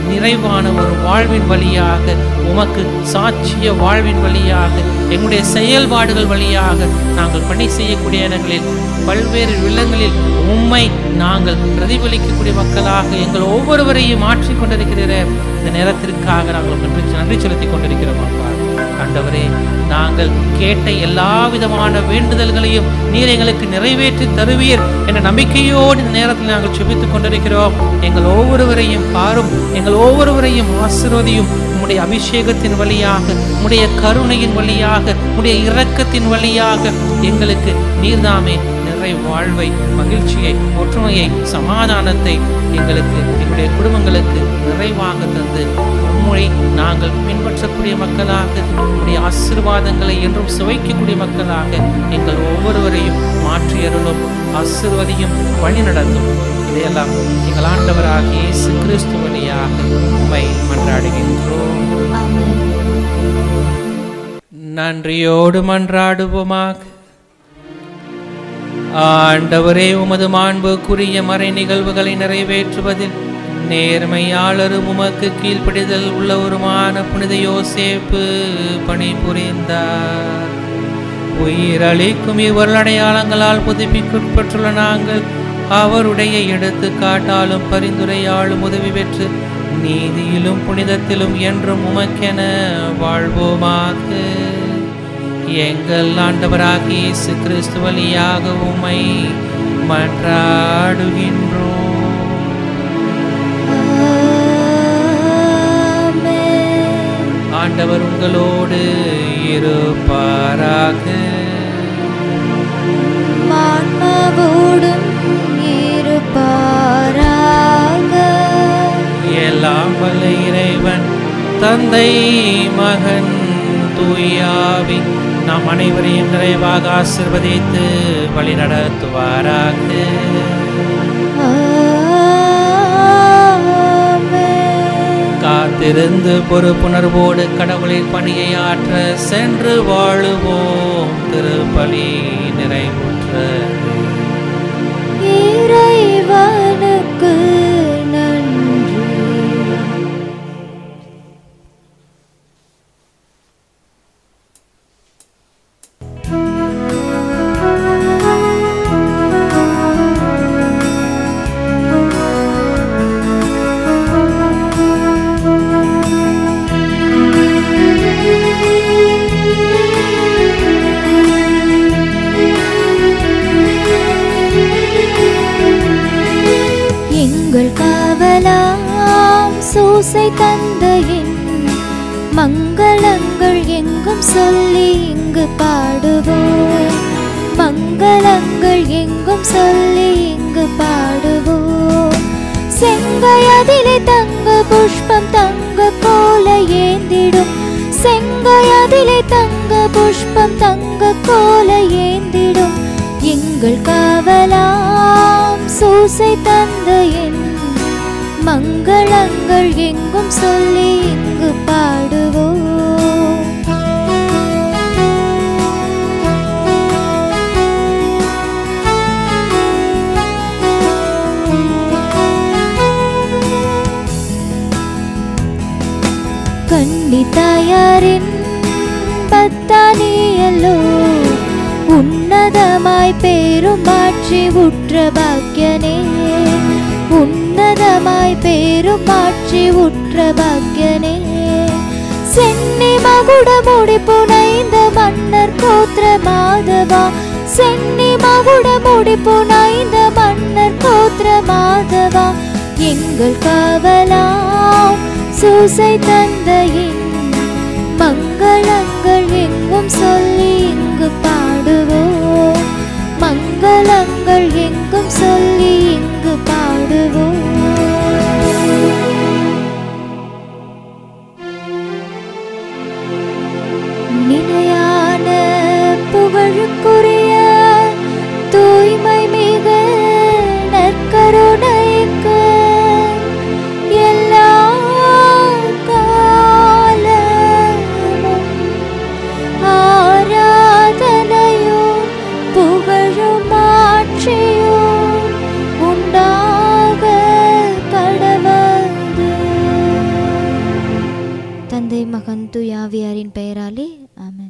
நிறைவான ஒரு வாழ்வின் வழியாக உமக்கு சாட்சிய வாழ்வின் வழியாக எங்களுடைய செயல்பாடுகள் வழியாக நாங்கள் பணி செய்யக்கூடிய இடங்களில் பல்வேறு இல்லங்களில் உம்மை நாங்கள் பிரதிபலிக்கக்கூடிய மக்களாக எங்கள் ஒவ்வொருவரையும் மாற்றிக் கொண்டிருக்கிற இந்த நேரத்திற்காக நாங்கள் நன்றி நன்றி செலுத்திக் கொண்டிருக்கிறோம் அப்பா ஆண்டவரே நாங்கள் கேட்ட எல்லா விதமான வேண்டுதல்களையும் நீர் எங்களுக்கு நிறைவேற்றி தருவீர் என்ற நம்பிக்கையோடு இந்த நேரத்தில் நாங்கள் செபித்துக் கொண்டிருக்கிறோம் எங்கள் ஒவ்வொருவரையும் பாரும் எங்கள் ஒவ்வொருவரையும் ஆசீர்வதியும் உம்முடைய அபிஷேகத்தின் வழியாக உம்முடைய கருணையின் வழியாக உம்முடைய இரக்கத்தின் வழியாக எங்களுக்கு நீர்தாமே நிறை வாழ்வை மகிழ்ச்சியை ஒற்றுமையை சமாதானத்தை எங்களுக்கு எங்களுடைய குடும்பங்களுக்கு நிறைவாக தந்து உம்மை நாங்கள் பின்பற்றக்கூடிய மக்களாக உம்முடைய ஆசீர்வாதங்களை என்றும் சுவைக்கக்கூடிய மக்களாக எங்கள் ஒவ்வொருவரையும் மாற்றி அருளும் ஆசீர்வதியும் வழி நடத்தும் இதையெல்லாம் எங்கள் ஆண்டவராகிய இயேசு கிறிஸ்து வழியாக உம்மை மன்றாடுகின்றோம் ஆமென் நன்றியோடு மன்றாடுவோமாக ஆண்டவரே உமது மாண்புக்குரிய மறை நிகழ்வுகளை நிறைவேற்றுவதில் நேர்மையாளரும் உமக்கு கீழ்ப்படிதல் உள்ளவருமான புனித யோசேப்பு பணிபுரிந்தார் உயிரளிக்கும் இவ்வருள் அடையாளங்களால் புதுப்பிக்கப்பட்டுள்ள நாங்கள் அவருடைய எடுத்துக்காட்டாலும் பரிந்துரையாலும் உதவி பெற்று நீதியிலும் புனிதத்திலும் என்றும் உமக்கென வாழ்வோமாக எங்கள் ஆண்டவராகிய இயேசு கிறிஸ்து வழியாக உம்மை மன்றாடுகின்றோம் ஆமென் ஆண்டவர் உங்களோடு இருப்பாராக ஆன்மாவோடும் இருப்பாராக எல்லாம் வல்ல இறைவன் தந்தை மகன் தூயாவி நாம் அனைவரையும் நிறைவாக ஆசிர்வதித்து வழி நடத்துவாராக ஆமென் காத்திருந்து பொறுப்புணர்வோடு கடவுளின் பணியை ஆற்ற சென்று வாழுவோம் திருப்பலி நிறைவுற்றது இறைவனுக்கு நன்றி எங்கள் காவலாம் சூசை தந்தையின் மங்களங்கள் எங்கும் சொல்லி இங்கு பாடுவோம் மங்களங்கள் எங்கும் சொல்லி இங்கு பாடுவோம் செங்கையதிலே தங்க புஷ்பம் தங்க கோல ஏந்திடும் செங்கையதிலே தங்க புஷ்பம் தங்க கோல ஏந்திடும் எங்கள் காவலாம் சூசை தந்தையின் மங்களங்கள் எங்கும் சொல்லி இங்கு பாடுவோம் கண்டி தாயாரின் பத்தானியல்லோ உன்னதமாய் பேருமாற்றி உற்ற பாக்கியனே உன்னதமாய் பேருமாற்றி உற்ற பாக்கியனே சென்னி மகுட முடி புனைந்த மன்னர் கோத்திர மாதவா சென்னி மகுட முடி புனைந்த மன்னர் கோத்திர மாதவா எங்கள் காவலாம் சூசை தந்தையின் மங்களங்கள் எங்கும் சொல்லி இங்கு பாடுவோம் மங்களங்கள் எங்கும் சொல்லி இங்கு பாடுவோம் நிலையான புகழுக்குரிய தூய்மை மிக நற்கருணைக்கு எல்லா காலமும் ஆராதனை மகன் தூயாவியாரின் பெயராலே ஆமென்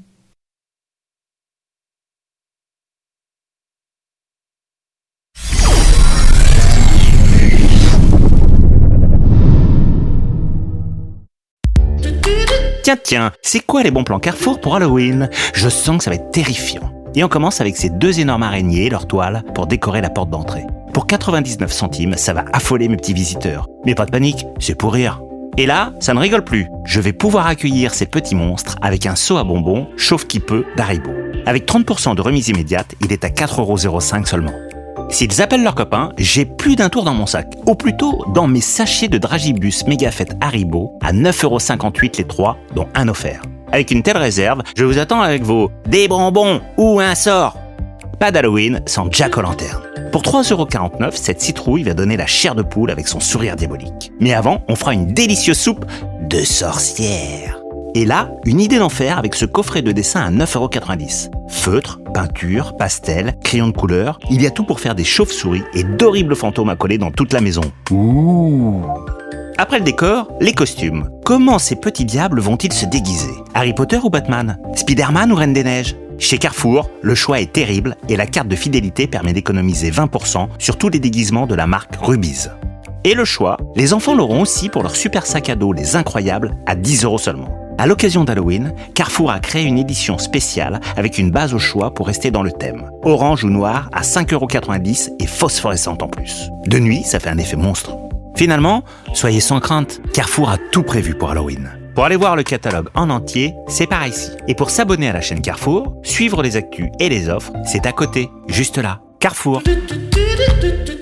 Tiens, tiens, c'est quoi les bons plans Carrefour pour Halloween Je sens que ça va être terrifiant. Et on commence avec ces deux énormes araignées et leurs toiles pour décorer la porte d'entrée. Pour 99 centimes, ça va affoler mes petits visiteurs. Mais pas de panique, c'est pour rire. Et là, ça ne rigole plus. Je vais pouvoir accueillir ces petits monstres avec un seau à bonbons, chauffe qui peut, d'Haribo. Avec 30% de remise immédiate, il est à 4,05€ seulement. S'ils appellent leurs copains, j'ai plus d'un tour dans mon sac. Ou plutôt, dans mes sachets de Dragibus Megafett Haribo à 9,58€ les trois, dont un offert. Avec une telle réserve, je vous attends avec vos des bonbons ou un sort. Pas d'Halloween sans Jack O'Lantern. Pour 3,49€, cette citrouille va donner la chair de poule avec son sourire diabolique. Mais avant, on fera une délicieuse soupe de sorcière. Et là, une idée d'en faire avec ce coffret de dessin à 9,90€. Feutre, peinture, pastel, crayon de couleur, il y a tout pour faire des chauves-souris et d'horribles fantômes à coller dans toute la maison. Ouh après le décor, les costumes. Comment ces petits diables vont-ils se déguiser Harry Potter ou Batman Spider-Man ou Reine des Neiges Chez Carrefour, le choix est terrible et la carte de fidélité permet d'économiser 20% sur tous les déguisements de la marque Rubies. Et le choix, les enfants l'auront aussi pour leur super sac à dos Les Incroyables à 10 euros seulement. À l'occasion d'Halloween, Carrefour a créé une édition spéciale avec une base au choix pour rester dans le thème. Orange ou noir à 5,90€ et phosphorescente en plus. De nuit, ça fait un effet monstre. Finalement, soyez sans crainte, Carrefour a tout prévu pour Halloween. Pour aller voir le catalogue en entier, c'est par ici. Et pour s'abonner à la chaîne Carrefour, suivre les actus et les offres, c'est à côté, juste là. Carrefour. do do do do do